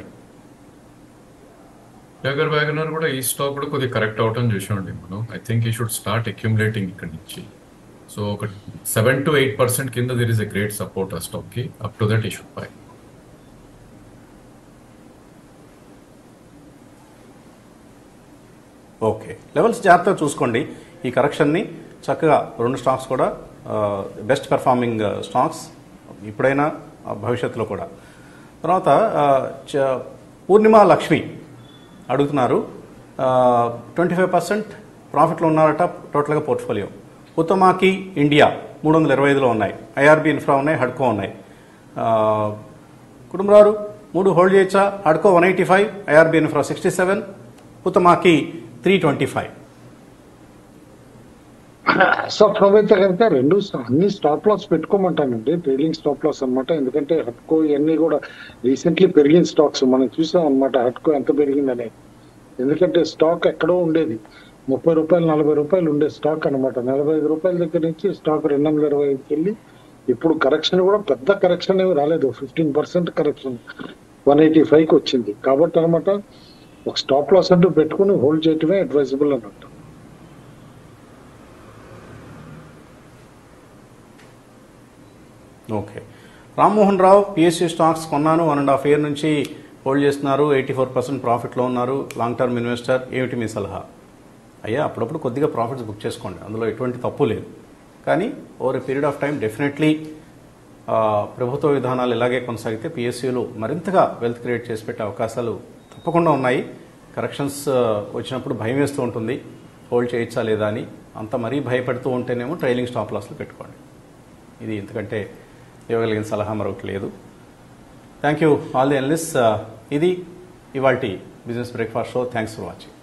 జగర్ వ్యాగనర్ కూడా ఈ స్టాక్ కూడా కొద్దిగా కరెక్ట్ అవటం చూసామండి మనం I think we should start accumulating ఇక్కడ నుంచి సో ఒక సెవెన్ టు ఎయిట్ పర్సెంట్ కింద there is a great support ఆ స్టాక్ కి up to that we should buy okay levels జాగ్రత్తగా చూసుకోండి ఈ కరెక్షన్ని చక్కగా రెండు స్టాక్స్ కూడా బెస్ట్ పెర్ఫార్మింగ్ స్టాక్స్ ఇప్పుడైనా ఆ, భవిష్యత్తులో కూడా తర్వాత ఆ, చ- పూర్ణిమ లక్ష్మి అడుగుతున్నారు ట్వంటీ ఫైవ్ పర్సెంట్ ప్రాఫిట్లో ఉన్నారట టోటల్గా పోర్ట్ఫోలియో ఉత్తమాకి ఇండియా మూడు వందల ఇరవై ఐదులో ఉన్నాయి ఐఆర్బి ఇన్ఫ్రా ఉన్నాయి హడ్కో ఉన్నాయి ఆ, కుటుంబరారు మూడు హోల్డ్ చేయొచ్చా హడ్కో one eighty five IRB infra sixty seven ఉత్తమాకి త్రీ ట్వంటీ ఫైవ్ సో అయితే కనుక రెండు అన్ని స్టాప్ లాస్ పెట్టుకోమంటానండి ట్రేడింగ్ స్టాప్ లాస్ అన్నమాట ఎందుకంటే హట్కో ఇవన్నీ కూడా రీసెంట్లీ పెరిగిన స్టాక్స్ మనం చూసాం అనమాట హట్కో ఎంత పెరిగిందని ఎందుకంటే స్టాక్ ఎక్కడో ఉండేది ముప్పై రూపాయలు నలభై రూపాయలు ఉండే స్టాక్ అన్నమాట నలభై ఐదు రూపాయల దగ్గర నుంచి స్టాక్ రెండు వందల ఇరవై ఐదుకి వెళ్ళి ఇప్పుడు కరెక్షన్ కూడా పెద్ద కరెక్షన్ ఏమి రాలేదు fifteen percent correction one eighty ఫైవ్కి వచ్చింది కాబట్టి అనమాట ఒక స్టాప్ లాస్ అంటూ పెట్టుకుని హోల్డ్ చేయటమే అడ్వైజబుల్ అన్నట్టు okay Rammohan Rao PSC stocks కొన్నాను వన్ అండ్ హాఫ్ ఇయర్ నుంచి హోల్డ్ చేస్తున్నారు ఎయిటీ ఫోర్ పర్సెంట్ ప్రాఫిట్లో ఉన్నారు లాంగ్ టర్మ్ ఇన్వెస్టర్ ఏమిటి మీ సలహా అయ్యా అప్పుడప్పుడు కొద్దిగా ప్రాఫిట్స్ బుక్ చేసుకోండి అందులో ఎటువంటి తప్పు లేదు కానీ over a period of time definitely ప్రభుత్వ విధానాలు ఇలాగే కొనసాగితే పిఎస్సీలు మరింతగా వెల్త్ క్రియేట్ చేసి పెట్టే అవకాశాలు తప్పకుండా ఉన్నాయి కరెక్షన్స్ వచ్చినప్పుడు భయం వేస్తూ ఉంటుంది హోల్డ్ చేయొచ్చా లేదా అని అంత మరీ భయపడుతూ ఉంటేనేమో ట్రైలింగ్ స్టాప్ లాస్లు పెట్టుకోండి ఇది ఎందుకంటే ఇవ్వగలిగిన సలహా మరొకటి లేదు thank you all the analyst ఇది ఇవాల్టి business breakfast show thanks for watching